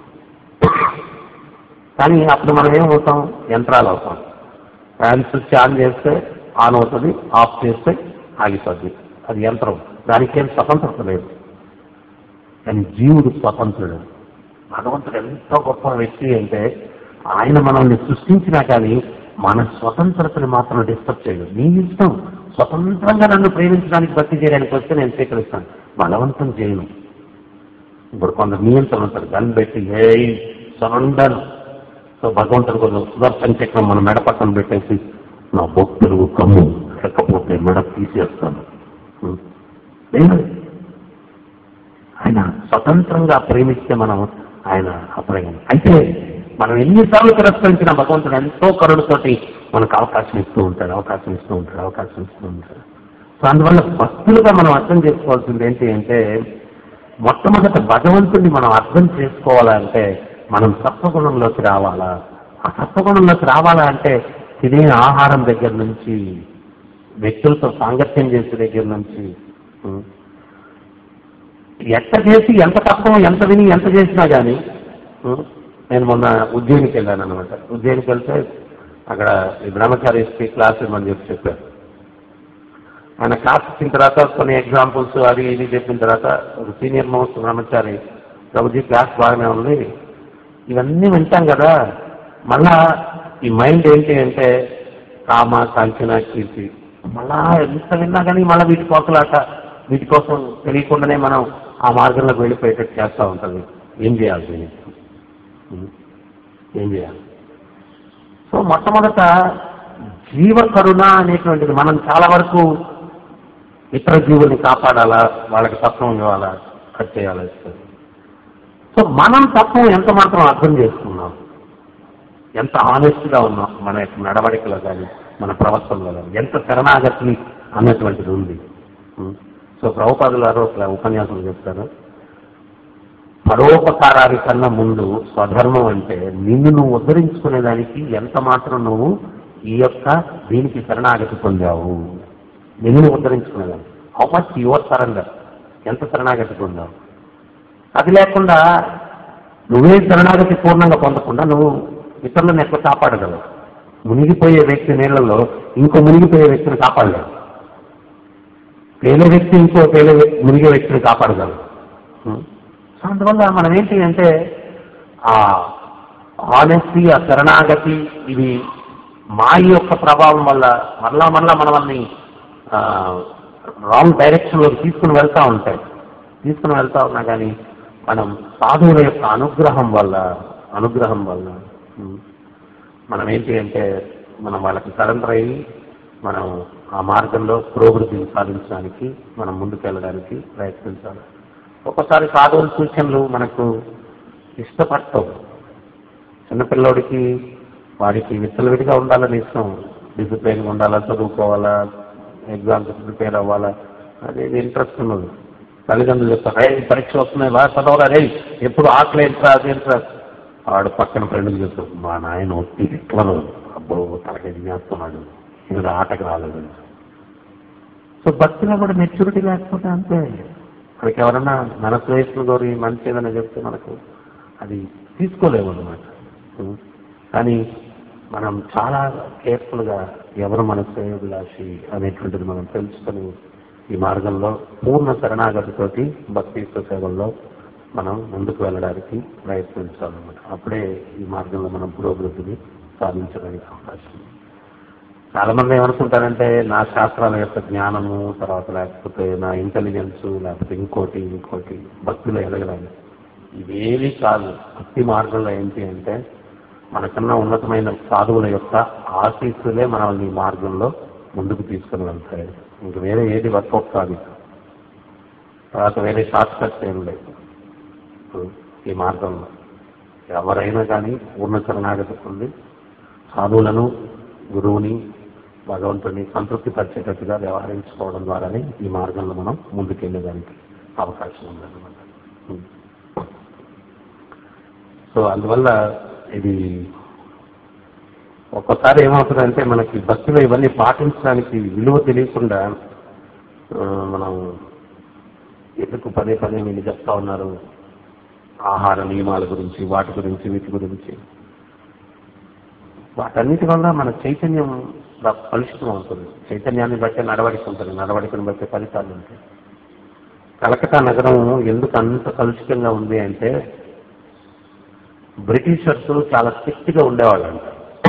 కానీ అప్పుడు మనం ఏమవుతాం యంత్రాలు అవుతాం ఫ్యాన్ స్విచ్ ఆన్ చేస్తే ఆన్ అవుతుంది ఆఫ్ చేస్తే ఆగిపోద్ది అది యంత్రం దానికి ఏం స్వతంత్రత లేదు కానీ జీవుడు స్వతంత్రుడు భగవంతుడు ఎంతో గొప్ప వ్యక్తి అంటే ఆయన మనల్ని సృష్టించినా కానీ మన స్వతంత్రతని మాత్రం డిస్టర్బ్ చేయడు నీ ఇష్టం స్వతంత్రంగా నన్ను ప్రేమించడానికి భక్తి చేయడానికి వస్తే నేను స్వీకరిస్తాను బలవంతం చేయను ఇప్పుడు కొంత నియంత్రణ ఉంటారు గన్ పెట్టి ఏ సరెండర్ సో భగవంతుడు కొంచెం సుదర్శన చక్రం మన మెడ పక్కన పెట్టేసి నా భక్తులు కమ్ము లేకపోతే మెడ తీసేస్తాను ఉం. లేదు ఆయన స్వతంత్రంగా ప్రేమిస్తే మనం ఆయన అప్రయం అయితే మనం ఎన్నిసార్లు తిరస్కరించిన భగవంతుడు ఎంతో కరుణతోటి మనకు అవకాశం ఇస్తూ ఉంటాడు అవకాశం ఇస్తూ ఉంటాడు అవకాశం ఇస్తూ ఉంటాడు సో అందువల్ల భక్తులుగా మనం అర్థం చేసుకోవాల్సింది ఏంటి అంటే మొట్టమొదట భగవంతుడిని మనం అర్థం చేసుకోవాలంటే మనం సత్వగుణంలోకి రావాలా ఆ సత్వగుణంలోకి రావాలా అంటే తినే ఆహారం దగ్గర నుంచి వ్యక్తులతో సాంగత్యం చేసే దగ్గర నుంచి ఉం, ఎంత చేసి ఎంత తక్కువ ఎంత విని ఎంత చేసినా కానీ నేను మొన్న ఉజ్జయినికి వెళ్ళాను అనమాట ఉజ్జయినికి వెళ్తే అక్కడ ఈ బ్రహ్మచారి క్లాస్ ఇవ్వమని చెప్పి చెప్పారు ఆయన క్లాస్ ఇచ్చిన తర్వాత కొన్ని ఎగ్జాంపుల్స్ అది ఇది చెప్పిన తర్వాత ఒక సీనియర్ మోస్ట్ బ్రహ్మచారి ప్రభుజీ క్లాస్ బాగానే ఉంది ఇవన్నీ వింటాం కదా మళ్ళా ఈ మైండ్ ఏంటి అంటే కామ కాంచన కీర్తి మళ్ళా ఎంత విన్నా కానీ మళ్ళీ వీటి కోసలాట వీటి కోసం తెలియకుండానే మనం ఆ మార్గంలోకి వెళ్ళిపోయేటట్టు చేస్తూ ఉంటుంది ఏం చేయాలి దీనికి ఉం? ఏం చేయాలి సో మొట్టమొదట జీవ కరుణ అనేటువంటిది మనం చాలా వరకు ఇతర జీవుల్ని కాపాడాలా వాళ్ళకి తత్వం ఇవ్వాలా అది చేయాలి సో మనం తత్వం ఎంత మాత్రం అర్థం చేసుకున్నాం ఎంత ఆనెస్ట్గా ఉన్నాం మన యొక్క నడవడికలో కానీ మన ప్రవర్తనలో కానీ ఎంత శరణాగతి అన్నటువంటిది ఉంది ఉం. సో ప్రభుపాదులు గారు ఒక ఉపన్యాసం చెప్తారు పరోపకారాని కన్నా ముందు స్వధర్మం అంటే నిన్ను నువ్వు ఉద్ధరించుకునేదానికి ఎంత మాత్రం నువ్వు ఈ యొక్క దీనికి శరణాగతి పొందావు నిన్ను ఉద్ధరించుకునేదానికి హౌ మచ్ యువర్ సరెండర్ ఎంత శరణాగతి పొందావు అది లేకుండా నువ్వే శరణాగతి పూర్ణంగా పొందకుండా నువ్వు ఇతరులను ఎట్లా కాపాడగలవు మునిగిపోయే వ్యక్తి నీళ్లలో ఇంకో మునిగిపోయే వ్యక్తిని కాపాడలేవు పేలే వ్యక్తి ఇంకో పేలే వ్యక్తి మునిగే వ్యక్తిని కాపాడగలరు ఉం? సో అందువల్ల మనం ఏంటి అంటే ఆ ఆనెస్టీ ఆ శరణాగతి ఇవి మాయ యొక్క ప్రభావం వల్ల మరలా మరలా మనల్ని రాంగ్ డైరెక్షన్లోకి తీసుకుని వెళ్తా ఉంటాయి తీసుకుని వెళ్తా ఉన్నా కానీ మనం సాధువుల యొక్క అనుగ్రహం వల్ల అనుగ్రహం వల్ల ఉం, మనం ఏంటి అంటే మనం వాళ్ళకి సరెండర్ అయ్యి మనం ఆ మార్గంలో పురోభివృద్ధిని సాధించడానికి మనం ముందుకెళ్ళడానికి ప్రయత్నించాలి ఒక్కోసారి సాధువుల సూచనలు మనకు ఇష్టపడతావు చిన్నపిల్లోడికి వాడికి విచ్చలవిడిగా ఉండాలని ఇష్టం డిసిప్లైన్గా ఉండాలా చదువుకోవాలా ఎగ్జామ్స్ ప్రిపేర్ అవ్వాలా అది ఇంట్రెస్ట్ ఉన్నది తల్లిదండ్రులు చెప్తారు రే పరీక్ష వస్తున్నాయి బాగా చదవరా రే ఎప్పుడు ఆకలి ఏంట్రా అది ఏంట్రా వాడు పక్కన ఫ్రెండ్కి చెప్తారు మా నాయన ఒత్తి ఇట్లా అబ్బో తనకి చేస్తున్నాడు ఇది ఆటకు రాలేదు సో భక్తిలో కూడా మెచ్యూరిటీ లేకపోతే అంతే మనకి ఎవరన్నా మన స్నేహితులు గౌరి మంచి ఏదైనా చెప్తే మనకు అది తీసుకోలేము అనమాట కానీ మనం చాలా కేర్ఫుల్గా ఎవరు మన శ్రేయోభిలాషి అనేటువంటిది మనం తెలుసుకొని ఈ మార్గంలో పూర్ణ శరణాగతితోటి భక్తి యుక్త సేవల్లో మనం ముందుకు వెళ్ళడానికి ప్రయత్నించాలన్నమాట అప్పుడే ఈ మార్గంలో మనం పురోభివృద్ధిని సాధించడానికి అవకాశం ఉంది. చాలా మంది ఏమనుకుంటారంటే నా శాస్త్రాల యొక్క జ్ఞానము తర్వాత లేకపోతే నా ఇంటెలిజెన్స్ లేకపోతే ఇంకోటి ఇంకోటి భక్తిలో ఎదగడానికి ఇవేవి కాదు భక్తి మార్గంలో ఏంటి అంటే మనకన్నా ఉన్నతమైన సాధువుల యొక్క ఆశీస్సులే మనల్ని ఈ మార్గంలో ముందుకు తీసుకుని వెళ్తాయి ఇంక వేరే ఏది వర్కౌట్ కాదు తర్వాత వేరే షార్ట్ కట్స్ ఏం లేవు ఈ మార్గంలో ఎవరైనా కానీ పూర్ణ శరణాగతి పొంది సాధువులను గురువుని భగవంతుని సంతృప్తి పరిచేటట్టుగా వ్యవహరించుకోవడం ద్వారానే ఈ మార్గంలో మనం ముందుకెళ్ళేదానికి అవకాశం ఉందన్నమాట సో అందువల్ల ఇది ఒక్కోసారి ఏమవుతుందంటే మనకి భక్తిలో ఇవన్నీ పాటించడానికి విలువ తెలియకుండా ఆ, మనం ఎందుకు పదే పదే మీరు చెప్తా ఉన్నారు ఆహార నియమాల గురించి వాటి గురించి వీటి గురించి వాటన్నిటి వల్ల మన చైతన్యం బ- కలుషితం అవుతుంది చైతన్యాన్ని బట్టి నడవడిక ఉంటుంది నడవడికను బట్టి ఫలితాలు ఉంటాయి కలకత్తా నగరం ఎందుకు అంత కలుషితంగా ఉంది అంటే బ్రిటిషర్స్ చాలా స్ట్రిక్ట్ గా ఉండేవాళ్ళంట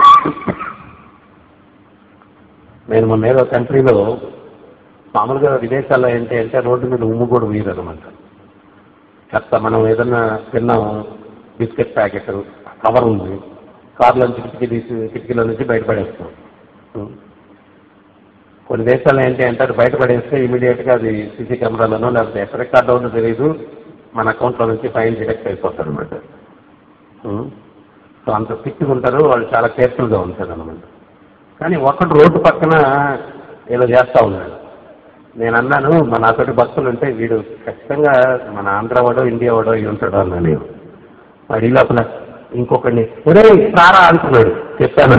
నేను మొన్న ఏదో కంట్రీలో మామూలుగా విదేశాల్లో ఏంటి అంటే రోడ్డు మీద ఉమ్ము కూడా వీరు అనమాట చెత్త మనం ఏదన్నా తిన్నాం బిస్కెట్ ప్యాకెట్ కవర్ ఉంది కార్లో నుంచి కిటికీ తీసి కిటికీలో నుంచి బయటపడేస్తాం ఉం. కొన్ని దేశాల్లో ఏంటి అంటే అది బయటపడేస్తే ఇమీడియట్ గా అది సీసీ కెమెరాలోనో లేకపోతే ఎక్కడ రికార్డ్ అవుతుందో తెలియదు మన అకౌంట్ లో నుంచి ఫైన్ డిడక్ట్ అయిపోతారు అనమాట సో అంత స్ట్రిక్ట్గా ఉంటారు వాళ్ళు చాలా కేర్ఫుల్ గా ఉంటారు అనమాట కానీ ఒకటి రోడ్డు పక్కన ఏదో చేస్తా ఉన్నాడు నేను అన్నాను మా నాతోటి భక్తులు ఉంటే వీడు ఖచ్చితంగా మన ఆంధ్ర వాడో ఇండియా వాడో అయి ఉంటాడు అన్నా నేను వాడి ఈ లోపల ఇంకొకడిని ఒరే సారా అంటున్నాడు చెప్పాను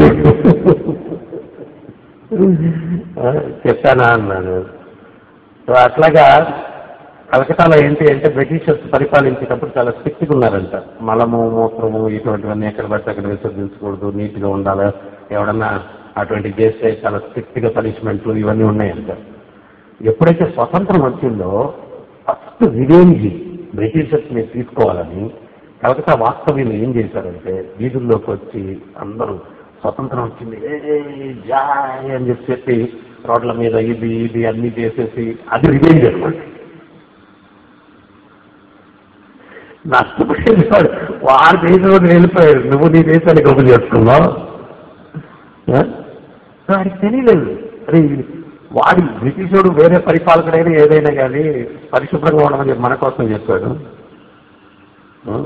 ఆ, చెప్పానా అన్నాను సో అట్లాగా కలకటాలో ఏంటి అంటే బ్రిటిషర్స్ పరిపాలించేటప్పుడు చాలా స్ట్రిక్ట్గా ఉన్నారంట మలము మూత్రము ఇటువంటివన్నీ ఎక్కడ పడితే అక్కడ విసర్జించకూడదు నీట్గా ఉండాలి ఎవడన్నా అటువంటి చేస్తే చాలా స్ట్రిక్ట్గా పనిష్మెంట్లు ఇవన్నీ ఉన్నాయంట ఎప్పుడైతే స్వతంత్రం వచ్చిందో ఫస్ట్ రివెంజ్ బ్రిటిషర్స్ ని తీసుకోవాలని కలకత్తా వాస్తవ్యులు ఏం చేశారంటే వీధుల్లోకి వచ్చి అందరూ స్వతంత్రం వచ్చింది ఏ జాయ్ అని చెప్పి చెప్పి రోడ్ల మీద ఇది ఇది అన్ని చేసేసి అది రివెంజ్ అనమాట నష్టపోయేది వాడు వాడి దేశంలో వెళ్ళిపోయాడు నువ్వు నీ దేశాన్ని గొప్ప చేసుకున్నావు ఆ? వాడికి తెలియలేదు అరే వాడి బ్రిటిషోడు వేరే పరిపాలకుడైనా ఏదైనా కానీ పరిశుభ్రంగా ఉండమని చెప్పి మన కోసం చెప్పాడు ఆ?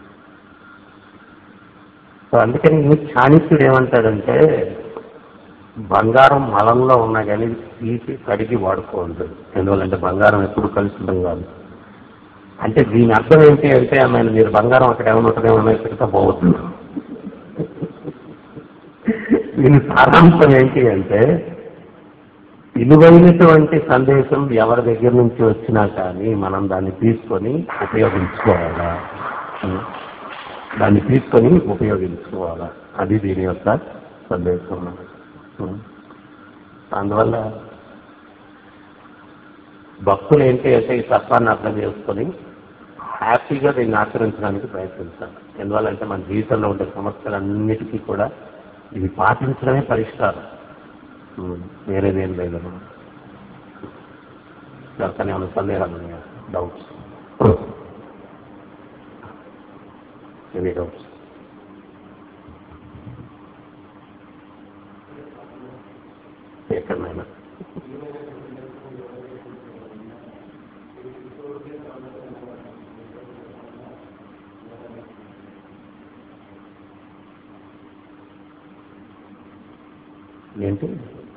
సో అందుకని చాణిక్యుడు ఏమంటాడంటే బంగారం మలంలో ఉన్నా కానీ తీసి కడిగి వాడుకోంటాడు ఎందువల్లంటే బంగారం ఎప్పుడు కలుషితం కాదు అంటే దీని అర్థం ఏంటి అంటే ఆమె మీరు బంగారం అక్కడ ఏమైనా ఉంటుందేమో ఎక్కడితో పోవద్దు దీని సారాంశం ఏంటి అంటే విలువైనటువంటి సందేశం ఎవరి దగ్గర నుంచి వచ్చినా కానీ మనం దాన్ని తీసుకొని ఉపయోగించుకోవాలా ఉం. దాన్ని తీసుకొని ఉపయోగించుకోవాలా అది దీని యొక్క సందేశం ఉం. అందువల్ల భక్తులు ఏంటి అంటే ఈ తత్వాన్ని అర్థం చేసుకొని హ్యాపీగా దీన్ని ఆచరించడానికి ప్రయత్నించాలి ఎందువల్లంటే మన జీవితంలో ఉండే సమస్యలన్నిటికీ కూడా ఇది పాటించడమే పరిష్కారం ఉం. వేరేదేం లేదు ఎవరికైనా ఏమైనా సందేహాలు ఉన్నాయా డౌట్స్ ఎనీ డౌట్స్ ఎక్కడైనా ఏంటి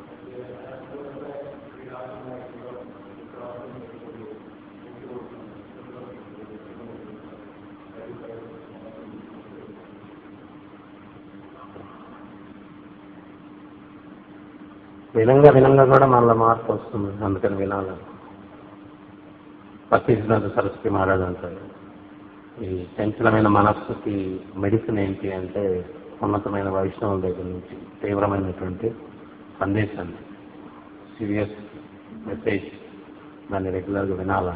వినంగా వినంగా కూడా మనలో మార్పు వస్తుంది అందుకని వినాలి పట్టించినంత సరస్వతి మహారాజు అంటారు ఈ చంచలమైన మనస్సుకి మెడిసిన్ ఏంటి అంటే ఉన్నతమైన వైష్ణవం దగ్గర నుంచి తీవ్రమైనటువంటి సందేశాన్ని సీరియస్ మెసేజ్ దాన్ని రెగ్యులర్గా వినాలా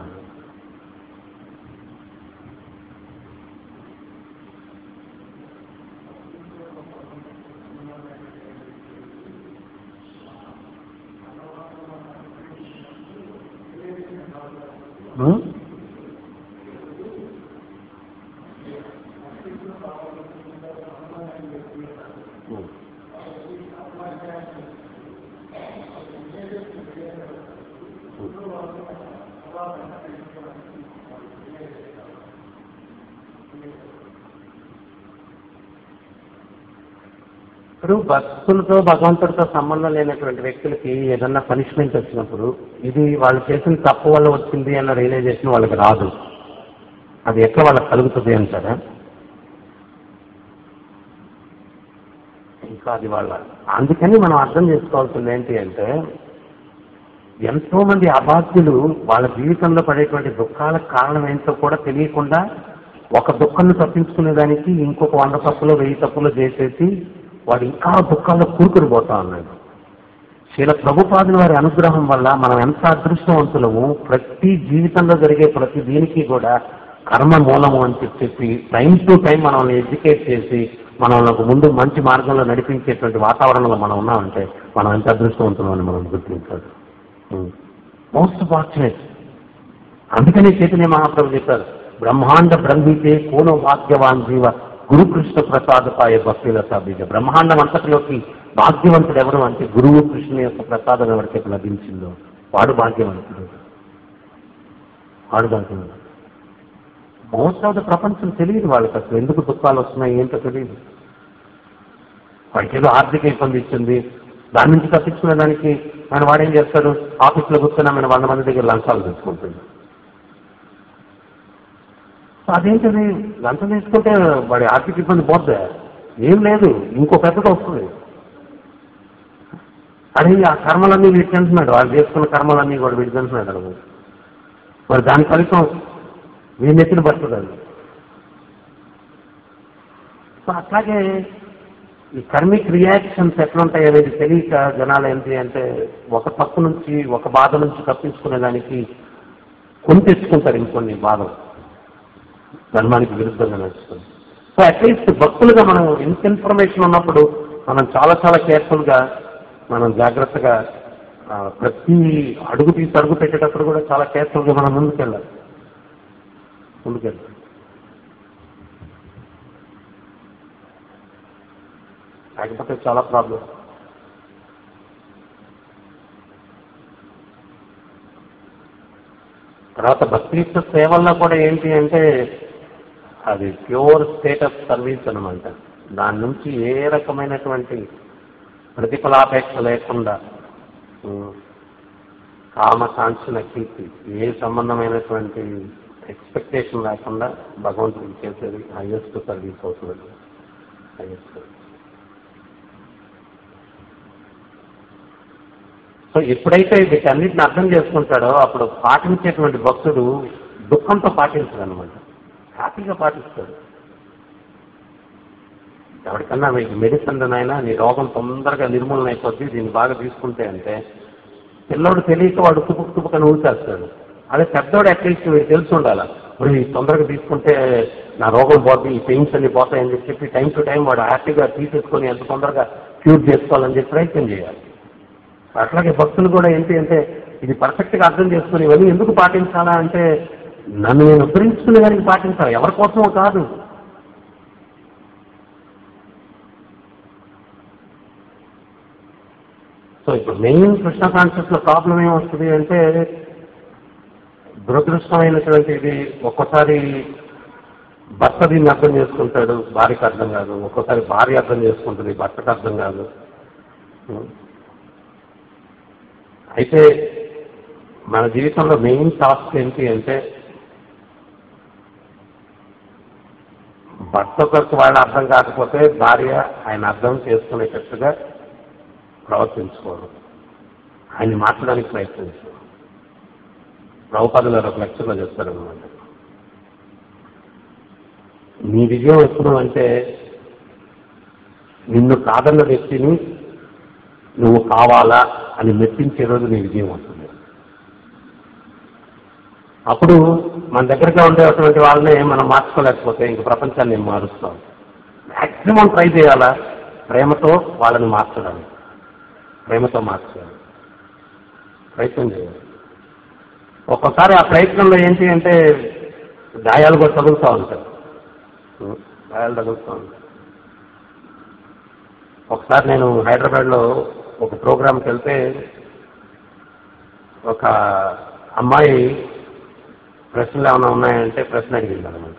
హ్మ్? హ్మ్. ఇప్పుడు భక్తులతో భగవంతుడితో సంబంధం లేనటువంటి వ్యక్తులకి ఏదన్నా పనిష్మెంట్ వచ్చినప్పుడు ఇది వాళ్ళు చేసిన తప్పు వల్ల వచ్చింది అన్న రియలైజేషన్ వాళ్ళకి రాదు అది ఎట్లా వాళ్ళకి కలుగుతుంది అంటారా ఇంకా అది వాళ్ళ అందుకని మనం అర్థం చేసుకోవాల్సింది ఏంటి అంటే ఎంతో మంది అబాధ్యులు వాళ్ళ జీవితంలో పడేటువంటి దుఃఖాలకు కారణం ఏంటో కూడా తెలియకుండా ఒక దుఃఖాన్ని తప్పించుకునే దానికి ఇంకొక వంద తప్పులో వెయ్యి తప్పులో చేసేసి వాడు ఇంకా దుఃఖాల్లో కూరుకుని పోతా ఉన్నాడు శీల ప్రభుపాదుల వారి అనుగ్రహం వల్ల మనం ఎంత అదృష్టవంతులము ప్రతి జీవితంలో జరిగే ప్రతి దీనికి కూడా కర్మ మూలము అని చెప్పి చెప్పి టైం టు టైం మనల్ని ఎడ్యుకేట్ చేసి మనల్ని ముందు మంచి మార్గంలో నడిపించేటువంటి వాతావరణంలో మనం ఉన్నామంటే మనం ఎంత అదృష్టవంతులం అని మనం గుర్తించాలి మోస్ట్ ఫార్చునేట్ అందుకనే చైతన్య మహాప్రభు చెప్పారు బ్రహ్మాండ బ్రహ్మితే కోనో భాగ్యవాన్ జీవ గురుకృష్ణ ప్రసాదపాయ భక్తులత బీజ బ్రహ్మాండం అంతటిలోకి భాగ్యవంతుడు ఎవరు అంటే గురువు కృష్ణుని యొక్క ప్రసాదం ఎవరికైతే లభించిందో వాడు భాగ్యవంతుడు వాడు భాగ్యవంతుడు మోస్ట్ ఆఫ్ ద ప్రపంచం తెలియదు వాళ్ళకి అసలు ఎందుకు దుఃఖాలు వస్తున్నాయి ఏంటో తెలియదు వాడికి ఏదో ఆర్థిక ఇబ్బంది ఇచ్చింది దాని నుంచి తప్పించుకునే దానికి ఆయన వాడేం చేస్తాడు ఆఫీస్లో కూర్చొని ఆయన వంద మంది దగ్గర లంచాలు తెచ్చుకుంటుంది సో అదేంటది లంచం తీసుకుంటే వాడి ఆర్థిక ఇబ్బంది పోద్దా ఏం లేదు ఇంకో పెద్దది వస్తుంది అదే ఆ కర్మలన్నీ వీడు తింటున్నాడు వాళ్ళు చేసుకున్న కర్మలన్నీ కూడా వీడు తింటున్నాడు అన్నమాట. మరి దాని ఫలితం వీడిని ఎత్తిన పడుతుంది అది సో అట్లాగే ఈ కర్మిక్ రియాక్షన్స్ ఎట్లుంటాయి అనేది తెలియక జనాలు ఏంటి అంటే ఒక తప్పు నుంచి ఒక బాధ నుంచి తప్పించుకునే దానికి కొని తెచ్చుకుంటారు ఇంకొన్ని బాధలు ధర్మానికి విరుద్ధంగా నడుస్తుంది సో అట్లీస్ట్ భక్తులుగా మనం ఇంత ఇన్ఫర్మేషన్ ఉన్నప్పుడు మనం చాలా చాలా కేర్ఫుల్గా మనం జాగ్రత్తగా ఆ, ప్రతి అడుగు తీసి అడుగు పెట్టేటప్పుడు కూడా చాలా కేర్ఫుల్గా మనం ముందుకెళ్ళాలి ముందుకెళ్ళాలి లేకపోతే చాలా ప్రాబ్లం తర్వాత భక్తియుక్త సేవల్లో కూడా ఏంటి అంటే అది ప్యూర్ స్టేట్ ఆఫ్ సర్వీస్ అనమాట దాని నుంచి ఏ రకమైనటువంటి ప్రతిఫలాపేక్ష లేకుండా ఉమ్, కామ కాంక్షణ కీర్తి ఏ సంబంధమైనటువంటి ఎక్స్పెక్టేషన్ లేకుండా భగవంతుడికి చేసేది హైయెస్ట్ సర్వీస్ అవుతుంది హైయెస్ట్ సో ఎప్పుడైతే వీటన్నిటిని అర్థం చేసుకుంటాడో అప్పుడు పాటించేటువంటి భక్తుడు దుఃఖంతో పాటించడు అనమాట హ్యాపీగా పాటిస్తాడు ఎవరికన్నా మీకు మెడిసిన్ అయినా నీ రోగం తొందరగా నిర్మూలన అయిపోద్ది దీన్ని బాగా తీసుకుంటే అంటే పిల్లోడు తెలియక వాడు తుపుకు తుపుకని ఊసేస్తాడు అదే పెద్దోడు అట్లీస్ట్ వీడు తెలిసి ఉండాలి ఇప్పుడు ఈ తొందరగా తీసుకుంటే నా రోగం పోద్ది ఈ పెయిన్స్ అన్ని పోతాయని చెప్పి టైం టు టైం వాడు హ్యాపీగా తీసేసుకొని ఎంత తొందరగా క్యూర్ చేసుకోవాలని చెప్పి ప్రయత్నం చేయాలి అట్లాగే భక్తులు కూడా ఏంటి అంటే ఇది పర్ఫెక్ట్ గా అర్థం చేసుకుని ఇవన్నీ ఎందుకు పాటించాలా అంటే నన్ను నేను ఉద్ధరించుకునే దానికి పాటించాలి ఎవరి కోసమో కాదు సో ఇప్పుడు మెయిన్ కృష్ణ కాన్షియస్ లో ప్రాబ్లం ఏమొస్తుంది అంటే దురదృష్టమైనటువంటి ఇది ఒక్కోసారి భర్త దీన్ని అర్థం చేసుకుంటాడు భార్యకి అర్థం కాదు ఒక్కోసారి భార్య అర్థం చేసుకుంటుంది భర్తకు అర్థం కాదు అయితే మన జీవితంలో మెయిన్ టాస్క్ ఏంటి అంటే భర్త కొరకు వాళ్ళు అర్థం కాకపోతే భార్య ఆయన అర్థం చేసుకునేటట్టుగా ప్రవర్తించుకోవడం ఆయన మార్చడానికి ప్రయత్నించడం ప్రభుపాదులు ఒక లెక్చర్లో చెప్తారనమాట నీ విజయం ఎప్పుడు అంటే నిన్ను కాదన్న వ్యక్తిని నువ్వు కావాలా అని మెప్పించే రోజు నీ విజయం వస్తుంది అప్పుడు మన దగ్గరగా ఉండేటువంటి వాళ్ళని మనం మార్చుకోలేకపోతే ఇంక ప్రపంచాన్ని మేము మారుస్తాం మ్యాక్సిమం ట్రై చేయాలా ప్రేమతో వాళ్ళని మార్చడానికి ప్రేమతో మార్చాలి ప్రయత్నం చేయాలి ఒక్కోసారి ఆ ప్రయత్నంలో ఏంటి అంటే గాయాలు కూడా తగులుతూ ఉంటాయి గాయాలు తగులుతూ ఉంటాయి ఒకసారి నేను హైదరాబాద్లో ఒక ప్రోగ్రామ్కి వెళ్తే ఒక అమ్మాయి ప్రశ్నలు ఏమైనా ఉన్నాయంటే ప్రశ్న అడిగింది అనమాట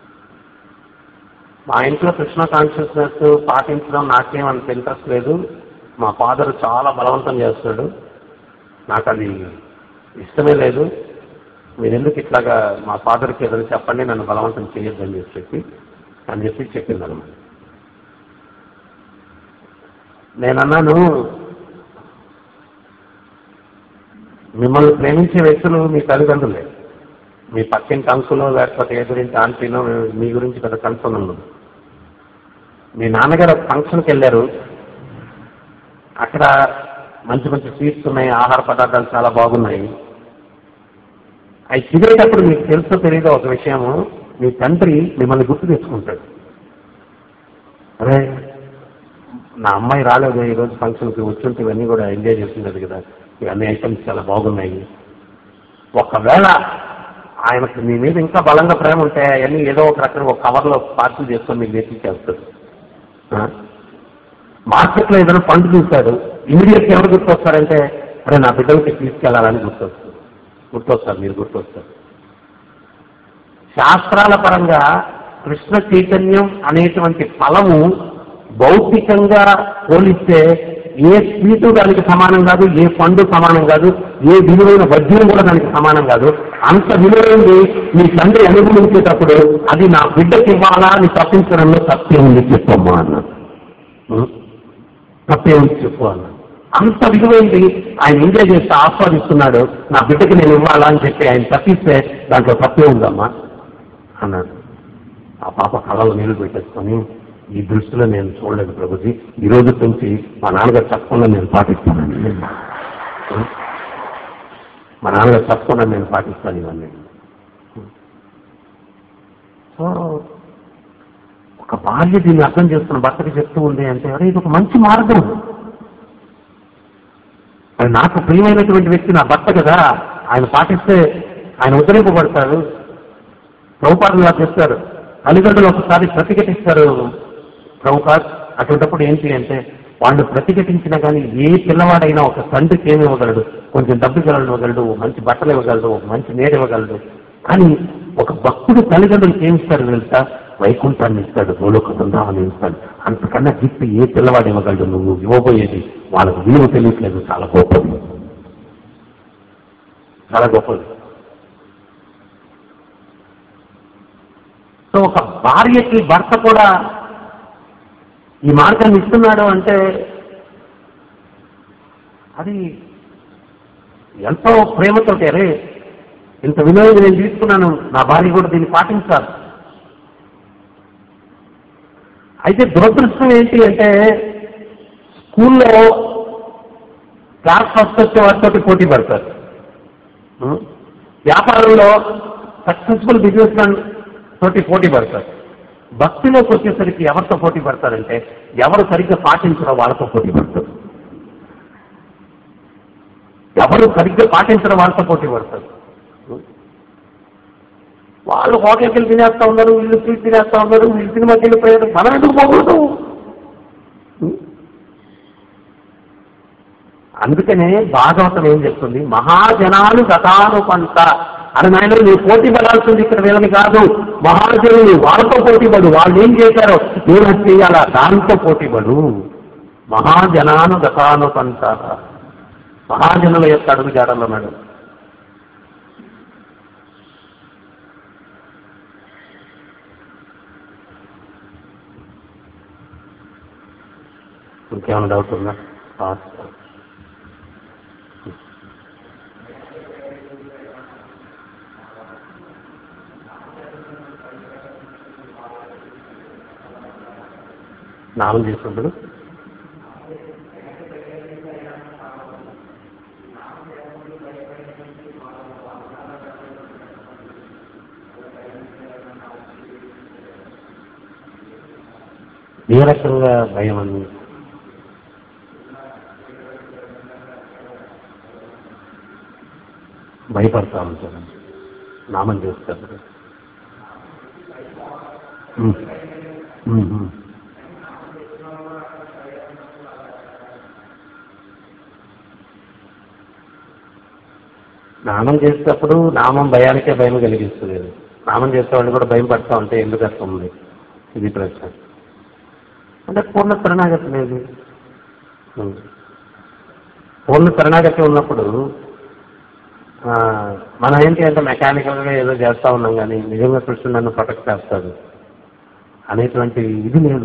మా ఇంట్లో కృష్ణ కాన్షియస్నెస్ పాటించడం నాకేం అంత ఇంట్రెస్ట్ లేదు మా ఫాదర్ చాలా బలవంతం చేస్తాడు నాకు అది ఇష్టమే లేదు మీరు ఎందుకు ఇట్లాగా మా ఫాదర్కి ఏదైనా చెప్పండి నన్ను బలవంతం చేయొద్దని చెప్పి చెప్పి అని చెప్పి చెప్పింది అనమాట నేను అన్నాను మిమ్మల్ని ప్రేమించే వ్యక్తులు మీ తల్లిదండ్రులే మీ పక్కింటి అంకులో లేకపోతే ఎదురింటి ఆంటీనో మీ గురించి పెద్ద కన్సర్న్ ఉండదు మీ నాన్నగారు ఒక ఫంక్షన్కి వెళ్ళారు అక్కడ మంచి మంచి స్వీట్స్ ఉన్నాయి ఆహార పదార్థాలు చాలా బాగున్నాయి అవి తినేటప్పుడు మీకు తెలుసో తెలియదో ఒక విషయము మీ తండ్రి మిమ్మల్ని గుర్తు తెచ్చుకుంటాడు అరే నా అమ్మాయి రాలేదు ఈ రోజు ఫంక్షన్కి వచ్చుంటే ఇవన్నీ కూడా ఎంజాయ్ చేస్తుండదు కదా ఇవన్నీ ఐటమ్స్ చాలా బాగున్నాయి ఒకవేళ ఆయనకు మీ మీద ఇంకా బలంగా ప్రేమ ఉంటే అవన్నీ ఏదో ఒక రకంగా ఒక కవర్లో పార్సల్ చేసుకొని మీకు తెచ్చిచ్చేస్తాడు ఆ? మార్కెట్లో ఏదైనా పండు చూశాడు ఇమీడియట్గా ఎవరు గుర్తొస్తారంటే అరే నా బిడ్డలకి తీసుకెళ్లాలని గుర్తొస్తారు గుర్తొస్తారు మీరు గుర్తొస్తారు శాస్త్రాల పరంగా కృష్ణ చైతన్యం అనేటువంటి ఫలము భౌతికంగా పోలిస్తే ఏ స్వీటు దానికి సమానం కాదు ఏ పండు సమానం కాదు ఏ విలువైన వజ్రం కూడా దానికి సమానం కాదు అంత విలువైంది మీ తండ్రి అనుభవించేటప్పుడు అది నా బిడ్డకి ఇవ్వాలా అని తప్పించడంలో తప్పే ఉంది చెప్పమ్మా అన్నాడు ఉం? తప్పే ఉంది చెప్పు అన్నాడు అంత విలువైంది ఆయన ఎంజాయ్ చేస్తే ఆస్వాదిస్తున్నాడు నా బిడ్డకి నేను ఇవ్వాలా అని చెప్పి ఆయన తప్పిస్తే దాంట్లో తప్పే ఉందమ్మా అన్నాడు ఆ పాప కళలు నీళ్లు పెట్టేసుకొని ఈ దృష్టిలో నేను చూడలేదు ప్రభుజీ ఈ రోజు నుంచి మా నాన్నగారు తప్పకుండా నేను పాటిస్తానండి మా నాన్నగారు తప్పకుండా నేను పాటిస్తాను ఇవన్నీ సో ఒక భార్య దీన్ని అర్థం చేసుకున్న భర్తకి చెప్తూ ఉంది అంటే అరే ఇది ఒక మంచి మార్గం మరి నాకు ప్రియమైనటువంటి వ్యక్తి నా భర్త కదా ఆయన పాటిస్తే ఆయన ఉద్ధరింపబడతాడు ప్రభుపాదులు వారు చెప్తారు తల్లిదండ్రులు ఒకసారి ప్రతిఘటిస్తారు ప్రభుపాద్ అటువంటిప్పుడు ఏంటి అంటే వాళ్ళు ప్రతిఘటించినా కానీ ఏ పిల్లవాడైనా ఒక తండ్రికి ఏమి ఇవ్వగలడు కొంచెం డబ్బు ఇవ్వగలడు ఇవ్వగలడు ఒక మంచి బట్టలు ఇవ్వగలడు ఒక మంచి నీడ ఇవ్వగలడు కానీ ఒక భక్తుడు తల్లిదండ్రులకు ఏమి ఇస్తాడు తెలుసా వైకుంఠాన్ని ఇస్తాడు గోలోక బృందావని ఇస్తాడు అంతకన్నా గిఫ్ట్ ఏ పిల్లవాడు ఇవ్వగలడు నువ్వు ఇవ్వబోయేది వాళ్ళకు విలువ తెలియట్లేదు చాలా గొప్పది చాలా గొప్పది సో ఒక భార్యకి భర్త కూడా ఈ మార్గాన్ని ఇస్తున్నాడు అంటే అది ఎంతో ప్రేమతో అరే ఇంత విలువైన నేను తీసుకున్నాను నా భార్య కూడా దీన్ని పాటించాలి అయితే దురదృష్టం ఏంటి అంటే స్కూల్లో క్లాస్ ఫస్ట్ వచ్చే వారితో పోటీ పడతారు ఉం? వ్యాపారంలో సక్సెస్ఫుల్ బిజినెస్ మ్యాన్ తోటి పోటీ పడతారు భక్తిలోకి వచ్చేసరికి ఎవరితో పోటీ పడతారంటే ఎవరు సరిగ్గా పాటించరో వాళ్ళతో పోటీ పడతారు ఎవరు సరిగ్గా పాటించడం వాళ్ళతో పోటీ పడతారు వాళ్ళు హోటల్కి వెళ్ళి తినేస్తా ఉన్నారు వీళ్ళు స్వీట్ తినేస్తా ఉన్నారు వీళ్ళు సినిమాకి వెళ్ళిపోయారు మనం ఎందుకు పోకూడదు అందుకనే భాగవతం ఏం చెప్తుంది మహాజనాలు గతానుపంత అని నాయన నువ్వు పోటీ పడాల్సింది ఇక్కడ వీళ్ళని కాదు మహాజనులు వాళ్ళతో పోటీ పడు వాళ్ళు ఏం చేశారో నేను చేయాలా దాంతో పోటీ పడు మహాజనాను గతానుపంత మహాజనుల యొక్క అడుగు జాడలో ఉన్నాడు ఇంకేమైనా డౌట్ ఉందా ఫాస్ట్ స్నానం చేసినప్పుడు ఏ రకంగా భయం అని భయపడతా ఉంటారు నామం చేస్తారు ఉమ్. ఉమ్, ఉమ్. నామం చేసేటప్పుడు నామం భయానికే భయం కలిగిస్తుంది నామం చేసే వాళ్ళు కూడా భయం పడతా ఉంటే ఎందుకు అర్థం ఉంది ఇది ప్రశ్న అంటే పూర్ణ శరణాగతి లేదు ఉం. పూర్ణ శరణాగతి ఉన్నప్పుడు ఆ, మనం ఏంటి అంటే మెకానికల్గా ఏదో చేస్తా ఉన్నాం కానీ నిజంగా కృష్ణుడు నన్ను ప్రొటెక్ట్ చేస్తాడు అనేటువంటి ఇది లేదు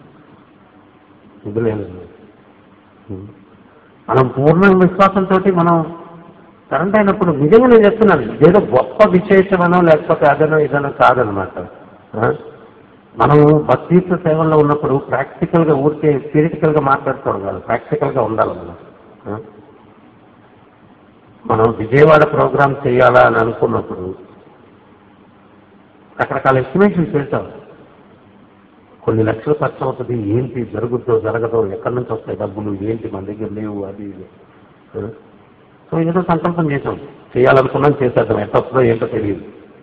ఇది లేదు ఉం. మనం పూర్ణ విశ్వాసంతో మనం కరెంట్ అయినప్పుడు నిజంగా నేను చెప్తున్నాను ఇదేదో గొప్ప విశేషమనో లేకపోతే అదనో ఇదనో కాదనమాట ఆ? మనం భక్తియుక్త సేవల్లో ఉన్నప్పుడు ప్రాక్టికల్ గా ఊరికే థియరిటికల్ గా మాట్లాడుకోవడం కాదు ప్రాక్టికల్ గా ఉండాలి మనం ఆ? మనం విజయవాడ ప్రోగ్రామ్ చేయాలా అని అనుకున్నప్పుడు రకరకాల ఎస్టిమేషన్స్ చేశాం కొన్ని లక్షలు ఖర్చు అవుతుంది ఏంటి జరుగుతుందో జరగదో ఎక్కడి నుంచి వస్తాయి డబ్బులు ఏంటి మన దగ్గర లేవు అది ఇది ఆ? సో ఏదో సంకల్పం చేశాం చేయాలనుకున్నాం చేసేద్దాం ఎంత వస్తుందో ఏంటో తెలియదు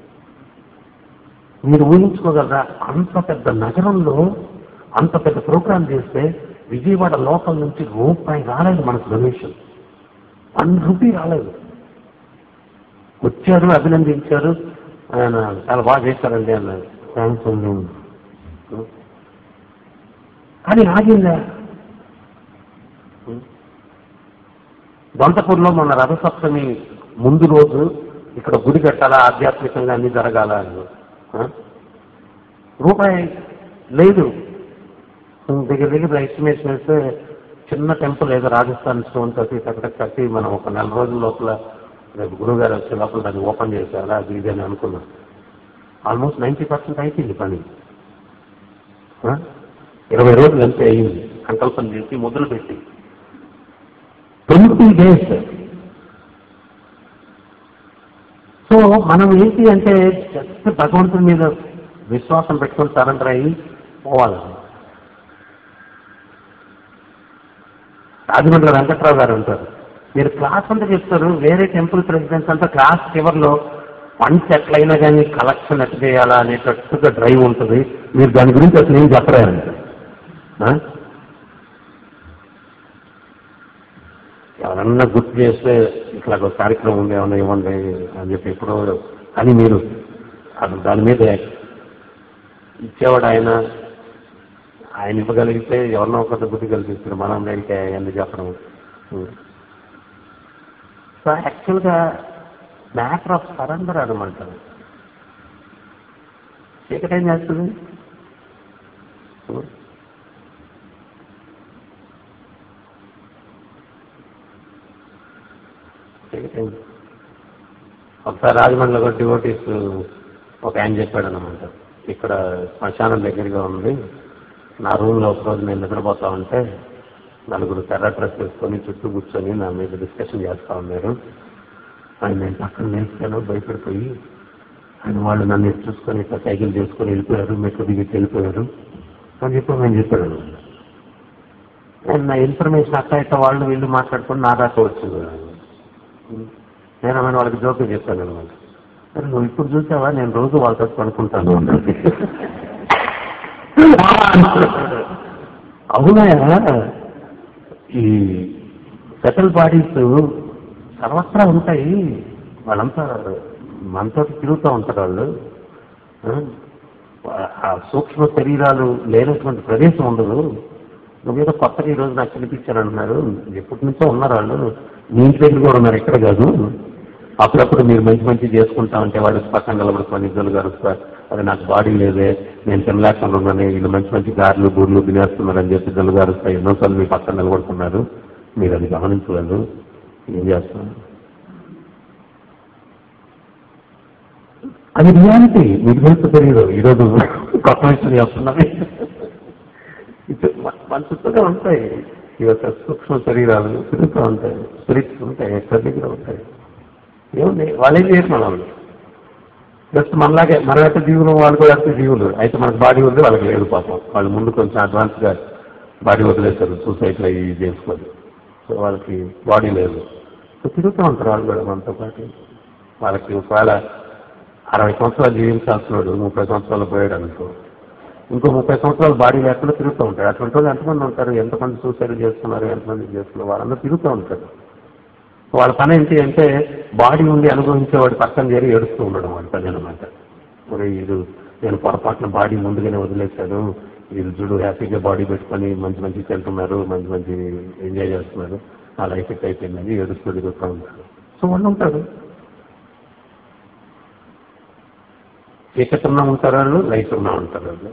మీరు ఊహించుకోగలరా అంత పెద్ద నగరంలో అంత పెద్ద ప్రోగ్రాం చేస్తే విజయవాడ లోకల్ నుంచి రూపాయి రాలేదు మనకు డొనేషన్ వన్ రూపీ రాలేదు వచ్చారు అభినందించారు ఆయన చాలా బాగా చేశారండి అన్నారు థ్యాంక్స్ అండి కానీ ఆగిందా దొంతపూర్లో మన రథసప్తమి ముందు రోజు ఇక్కడ గుడి కట్టాలా ఆధ్యాత్మికంగా అన్ని జరగాల అని ఆ? రూపాయి లేదు దగ్గర దగ్గర ఎస్టిమేషన్ వేస్తే చిన్న టెంపుల్ ఏదో రాజస్థాన్ స్టోన్ కట్టి అక్కడ కట్టి మనం ఒక నెల రోజుల లోపల రేపు గురువు గారు వచ్చే లోపల దాన్ని ఓపెన్ చేసేయాలా అది ఇది అని అనుకున్నాం ఆల్మోస్ట్ నైంటీ పర్సెంట్ అయిపోయింది పని ఆ? ఇరవై రోజులు అంతే అయింది సంకల్పం చేసి మొదలు పెట్టి ట్వంటీ డేస్ సో మనం ఏంటి అంటే జస్ట్ భగవంతుడి మీద విశ్వాసం పెట్టుకొని సరెండర్ అయ్యి పోవాలి రాజమండ్రి వెంకట్రావు గారు ఉంటారు మీరు క్లాస్ అంతా చెప్తారు వేరే టెంపుల్ ప్రెసిడెంట్స్ అంతా క్లాస్ చివరిలో ఫండ్స్ ఎట్లయినా కానీ కలెక్షన్ ఎట్లా చేయాలా అనేటట్టుగా డ్రైవ్ ఉంటుంది మీరు దాని గురించి అసలు ఏం చెప్పలేరండి ఆ? ఎవరన్నా గుర్తు చేస్తే ఇట్లా ఒక కార్యక్రమం ఉంది ఏమన్నా ఇవ్వండి అని చెప్పి ఎప్పుడో కానీ మీరు అసలు దాని మీద ఇచ్చేవాడు ఆయన ఆయన ఇవ్వగలిగితే ఎవరినో ఒకటి బుద్ధి కల్పిస్తారు మనం దానికి ఎందుకు చెప్పడం సో యాక్చువల్గా మ్యాటర్ ఆఫ్ సరెండర్ అనమాట చీకటి ఏం చేస్తుంది చీకటి ఏం- ఒకసారి రాజమండ్రిలో కూడా డివోటీస్ ఒక ఆయన చెప్పాడు అనమాట ఇక్కడ శ్మశానం దగ్గరగా ఉంది నా రూమ్లో ఒకరోజు నేను నిద్రపోతా ఉంటే నలుగురు తెర్ర డ్రెస్ వేసుకొని చుట్టూ కూర్చొని నా మీద డిస్కషన్ చేస్తా ఉన్నారు ఆయన నేను పక్కన నేర్చుకాను భయపడిపోయి ఆయన వాళ్ళు నన్ను ఎటు చూసుకొని ఇట్లా సైకిల్ చేసుకొని వెళ్ళిపోయారు మెట్లు దిగి వెళ్ళిపోయారు అని చెప్పి నేను చెప్పాను నేను నా ఇన్ఫర్మేషన్ అట్లా ఇట్లా వాళ్ళు వీళ్ళు మాట్లాడుకొని నా దాకా వచ్చింది నేను ఆమె వాళ్ళకి జోక్యం చెప్పాను అనమాట "అరే, నువ్వు ఇప్పుడు చూసావా నేను రోజు వాళ్ళతో పడుకుంటాను అన్నాడు. అవునాయా ఈ సెటిల్ బాడీస్ సర్వత్రా ఉంటాయి వాళ్ళంతా మనతో తిరుగుతూ ఉంటారు వాళ్ళు ఆ, ఆ సూక్ష్మ శరీరాలు లేనటువంటి ప్రదేశం ఉండదు నువ్వు ఏదో కొత్తగా ఈ రోజు నాకు కనిపించారు అంటున్నారు ఎప్పటి నుంచో ఉన్నారు వాళ్ళు మీ ఇంటి దగ్గర కూడా ఉన్నారు ఎక్కడ కాదు అప్పుడప్పుడు మీరు మంచి మంచి చేసుకుంటా ఉంటే వాళ్ళు పక్కన నిలబడుకొని ఇద్దరు కలుస్తారు అది నాకు బాడీ లేదే నేను తినలేకుండా ఉన్నాను వీళ్ళు మంచి మంచి గారెలు బూర్లు తినేస్తున్నారని చెప్పి ఇద్దరు గారుస్తాయి ఎన్నోసార్లు మీ పక్కన నిలబడుతున్నారు మీరు అది గమనించలేదు ఏం చేస్తున్నారు అది రియాలిటీ మీకు తెలుసు తెలియదు ఈరోజు కొత్త విషయం చేస్తున్నది ఇది మన- మన చుట్టూనే ఉంటాయి ఈ యొక్క సూక్ష్మ శరీరాలు తిరుగుతూ ఉంటాయి స్పిరిట్స్ ఉంటాయి ఎక్కడ దగ్గర ఉంటాయి ఏముంది వాళ్ళేం చేయరు మనం జస్ట్ మనలాగే మనం అయితే జీవులు వాళ్ళు కూడా అయితే జీవులు అయితే మనకు బాడీ ఉంది వాళ్ళకి లేదు పాపం వాళ్ళు ముందు కొంచెం అడ్వాన్స్ గా బాడీ వదిలేస్తారు సూసైడ్ అయ్యి చేసుకొని సో వాళ్ళకి బాడీ లేదు సో తిరుగుతూ ఉంటారు వాళ్ళు కూడా మనతో పాటు వాళ్ళకి ఒకవేళ అరవై సంవత్సరాలు జీవించాల్సినాడు ముప్పై సంవత్సరాలు పోయాడు అనుకో ఇంకో ముప్పై సంవత్సరాలు బాడీ లేకుండా తిరుగుతూ ఉంటాడు అటువంటి వాళ్ళు ఎంతమంది ఉంటారు ఎంతమంది సూసైడ్ చేస్తున్నారు ఎంతమంది చేస్తున్నారు వాళ్ళందరూ తిరుగుతూ ఉంటారు వాళ్ళ పని ఏంటి అంటే బాడీ ఉండి అనుభవించేవాడు పక్కన చేరి ఏడుస్తూ ఉండడం వాళ్ళ పని అనమాట మరి ఇది నేను పొరపాటున బాడీ ముందుగానే వదిలేశాను వీళ్ళు చూడు హ్యాపీగా బాడీ పెట్టుకొని మంచి మంచి తింటున్నారు మంచి మంచి ఎంజాయ్ చేస్తున్నారు నా లైఫ్ ఎట్ అయిపోయిందని ఏడుస్తూ తిరుగుతూ ఉంటారు సో వాళ్ళు ఉంటారు చీకటి ఉన్నా ఉంటారు వాళ్ళు లైట్ ఉన్నా ఉంటారు వాళ్ళు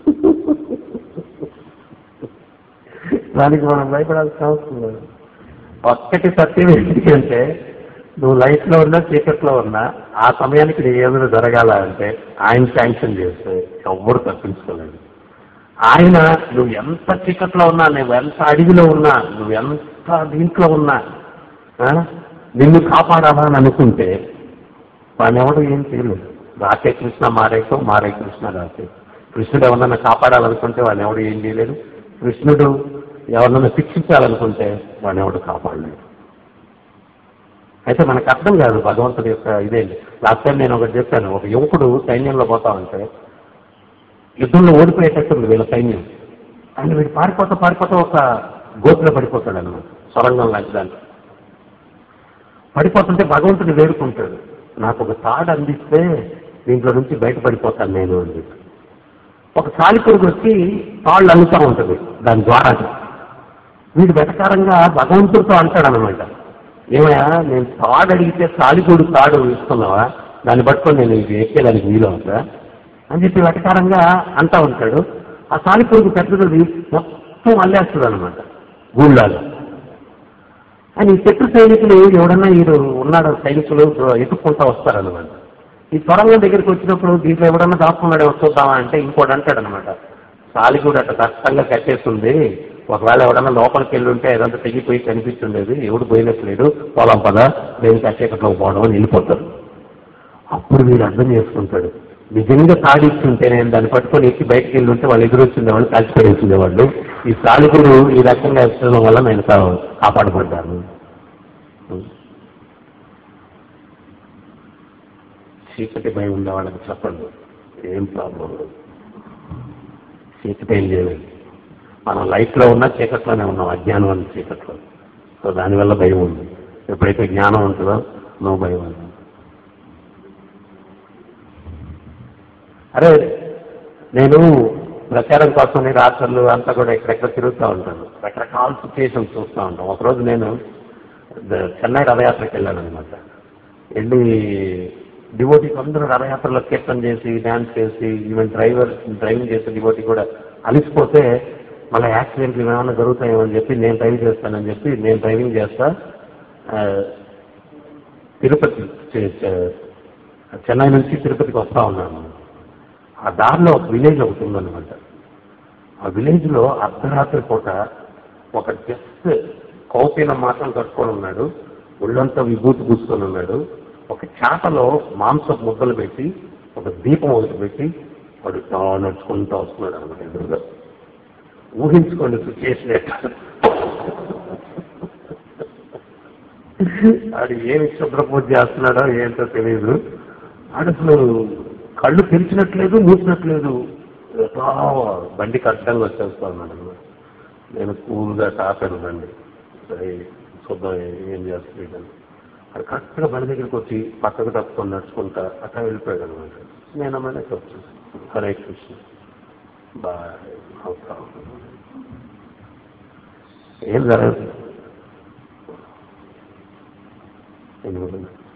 దానికి మనం భయపడాల్సిన అవసరం లేదు ఒక్కటి సత్యం ఏంటి అంటే నువ్వు లైఫ్ లో ఉన్నా చీకట్లో ఉన్నా ఆ సమయానికి నీ ఏమైనా జరగాల అంటే ఆయన శాంక్షన్ చేస్తే ఎవ్వరు తప్పించుకోలేదు ఆయన నువ్వు ఎంత చీకట్లో ఉన్నా నువ్వు ఎంత అడవిలో ఉన్నా నువ్వు ఎంత ఎంత దీంట్లో ఉన్నా ఆ, నిన్ను కాపాడాలని అనుకుంటే వాడిని ఎవడు ఏం చేయలేదు రాకే కృష్ణ మారేకో మారే కృష్ణ రాకే కృష్ణుడు ఎవరన్నా కాపాడాలనుకుంటే వాడిని ఎవడు ఏం చేయలేడు కృష్ణుడు ఎవరినన్నా శిక్షించాలనుకుంటే వాడిని ఎవడు కాపాడలేడు అయితే మనకు అర్థం కాదు భగవంతుడి యొక్క ఇదేంటి లాస్ట్ టైం నేను ఒకటి చెప్పాను ఒక యువకుడు సైన్యంలో పోతా ఉంటే యుద్ధంలో ఓడిపోయేటట్టుంది వీళ్ళ సైన్యం ఆయన వీడు పారిపోతా పారిపోతా ఒక గోతులో పడిపోతాడు అన్నమాట సొరంగం లాంటి దాంట్లో పడిపోతుంటే భగవంతుడు వేడుకుంటాడు నాకు ఒక తాడు అందిస్తే దీంట్లో నుంచి బయటపడిపోతాను నేను అని చెప్పి. ఒక సాలిపురుగు వచ్చి తాళ్ళు అల్లుతూ ఉంటుంది దాని ద్వారా వీడు వెటకారంగా భగవంతుడితో అంటాడనమాట ఏమయ్యా నేను తాడు అడిగితే సాలిపుడు తాడు ఇస్తున్నావా దాన్ని పట్టుకొని నేను ఇది ఎక్కేదానికి వీలు అవుతా అని చెప్పి వెటకారంగా అంటా ఉంటాడు ఆ సాలిపురుగు పెద్దది మొత్తం అల్లేస్తుంది అనమాట గూళ్ళలో అని ఈ శత్రు సైనికులు ఎవడన్నా వీరు ఉన్నాడు సైనికులు ఎత్తుక్కుంటా వస్తారనమాట ఈ సొరంగం దగ్గరికి వచ్చినప్పుడు దీంట్లో ఎవడన్నా దాక్కున్నాడేమో చూద్దామా అంటే ఇంకోటి అంటాడనమాట సాలిగూడు అట్లా కష్టంగా కట్టేస్తుంది ఒకవేళ ఎవడన్నా లోపలికి వెళ్ళి ఉంటే ఏదంతా తెగిపోయి కనిపిస్తుండేది ఎవడు పోయినట్లేడు పొలం పద దేనికి కట్టేకట్లో పోవడం అని వెళ్ళిపోతారు అప్పుడు వీడు అర్థం చేసుకుంటాడు నిజంగా తాడిస్తుంటే నేను దాన్ని పట్టుకొని ఎక్కి బయటకు వెళ్ళి ఉంటే వాళ్ళు ఎదురొచ్చిందేవాళ్ళు కలిసిపోయేసిందేవాళ్ళు ఈ సాలిగుడు ఈ రకంగా ఇచ్చడం వల్ల నేను కా- కాపాడబడ్డాను చీకటి భయం ఉండే వాళ్ళకి చెప్పండి ఏం ప్రాబ్లం లేదు చీకటి ఏం చేయలేదు మనం లైఫ్లో ఉన్నా చీకట్లోనే ఉన్నాం అజ్ఞానం అనే చీకట్లో సో దానివల్ల భయం ఉంది ఎప్పుడైతే జ్ఞానం ఉంటుందో నో భయం ఉంది అరే నేను ప్రచారం కోసం రాష్ట్రాలు అంతా కూడా ఎక్కడెక్కడ తిరుగుతూ ఉంటాను రకరకాల సిచ్యువేషన్స్ చూస్తూ ఉంటాం ఒకరోజు నేను ద- చెన్నై రథయాత్రకి వెళ్ళాను అనమాట వెళ్ళి డివోటీకి అందరూ రథయాత్రలో కీర్తన చేసి డ్యాన్స్ చేసి ఈవెన్ డ్రైవర్ డ్రైవింగ్ చేసే డివోటీ కూడా అలిసిపోతే మళ్ళీ యాక్సిడెంట్లు ఏమైనా జరుగుతాయేమో అని చెప్పి నేను డ్రైవ్ చేస్తానని చెప్పి నేను డ్రైవింగ్ చేస్తా ఆ, తిరుపతి చే- చే- చెన్నై నుంచి తిరుపతికి వస్తా ఉన్నాను ఆ దారిలో ఒక విలేజ్ ఒకటి ఉందన్నమాట ఆ విలేజ్ లో అర్ధరాత్రి పూట ఒక జస్ట్ కౌపీన మాత్రం కట్టుకొని ఉన్నాడు ఒళ్ళంతా విభూతి పూసుకొని ఉన్నాడు ఒక చాటలో మాంసపు ముద్దలు పెట్టి ఒక దీపం ఒకటి పెట్టి వాడు ఇట్లా నడుచుకుంటూ వస్తున్నాడు అనమాట ఎదురుగా ఊహించుకోండి సిచ్యుయేషన్ ఎట్లా ఆడు ఏమి శుభ్ర పూజ చేస్తున్నాడో ఏంటో తెలియదు ఆడు అసలు కళ్ళు తెరిచినట్లేదు మూసినట్లేదు ఎట్లా బండికి అడ్డంగా వచ్చేస్తున్నాడు అనమాట నేను కూల్గా టాపాను బండి సరే చూద్దాం ఏం చేస్తున్నాడు అది కరెక్ట్గా బండి దగ్గరికి వచ్చి పక్కకు తప్పుకొని నడుచుకుంటా అట్లా వెళ్ళిపోయాడు అనమాట నేను అమ్మనే వచ్చేసి హరే కృష్ణ బాయ్ అవుతా ఏం జరగదు ఎందుకంటే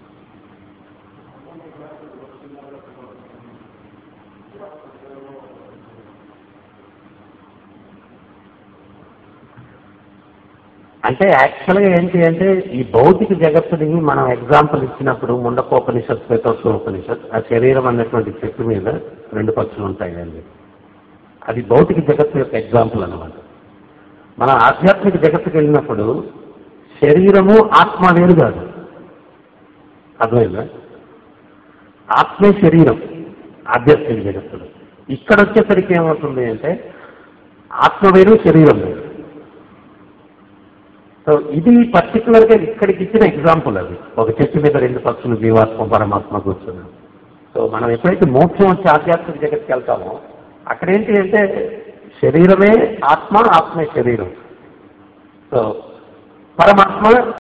అంటే యాక్చువల్గా ఏంటి అంటే ఈ భౌతిక జగత్తుని మనం ఎగ్జాంపుల్ ఇచ్చినప్పుడు ముండకోపనిషత్ శ్వేతోత్సవోపనిషత్ ఆ శరీరం అన్నటువంటి చెట్టు మీద రెండు పక్షులు ఉంటాయి అండి అది భౌతిక జగత్తు యొక్క ఎగ్జాంపుల్ అన్నమాట మనం ఆధ్యాత్మిక జగత్తుకి వెళ్ళినప్పుడు శరీరము ఆత్మ వేరు కాదు అర్థమైందా ఆత్మే శరీరం ఆధ్యాత్మిక జగత్తులో ఇక్కడ వచ్చేసరికి ఏమవుతుంది అంటే ఆత్మ వేరు శరీరం వేరు సో ఇది పర్టికులర్ గా ఇక్కడికి ఇచ్చిన ఎగ్జాంపుల్ అది ఒక చెట్టు మీద రెండు పక్షులు జీవాత్మ పరమాత్మ కూర్చున్నాం సో మనం ఎప్పుడైతే మోక్షం వచ్చి ఆధ్యాత్మిక జగత్కి వెళ్తామో అక్కడ ఏంటి అంటే శరీరమే ఆత్మ ఆత్మే శరీరం సో పరమాత్మ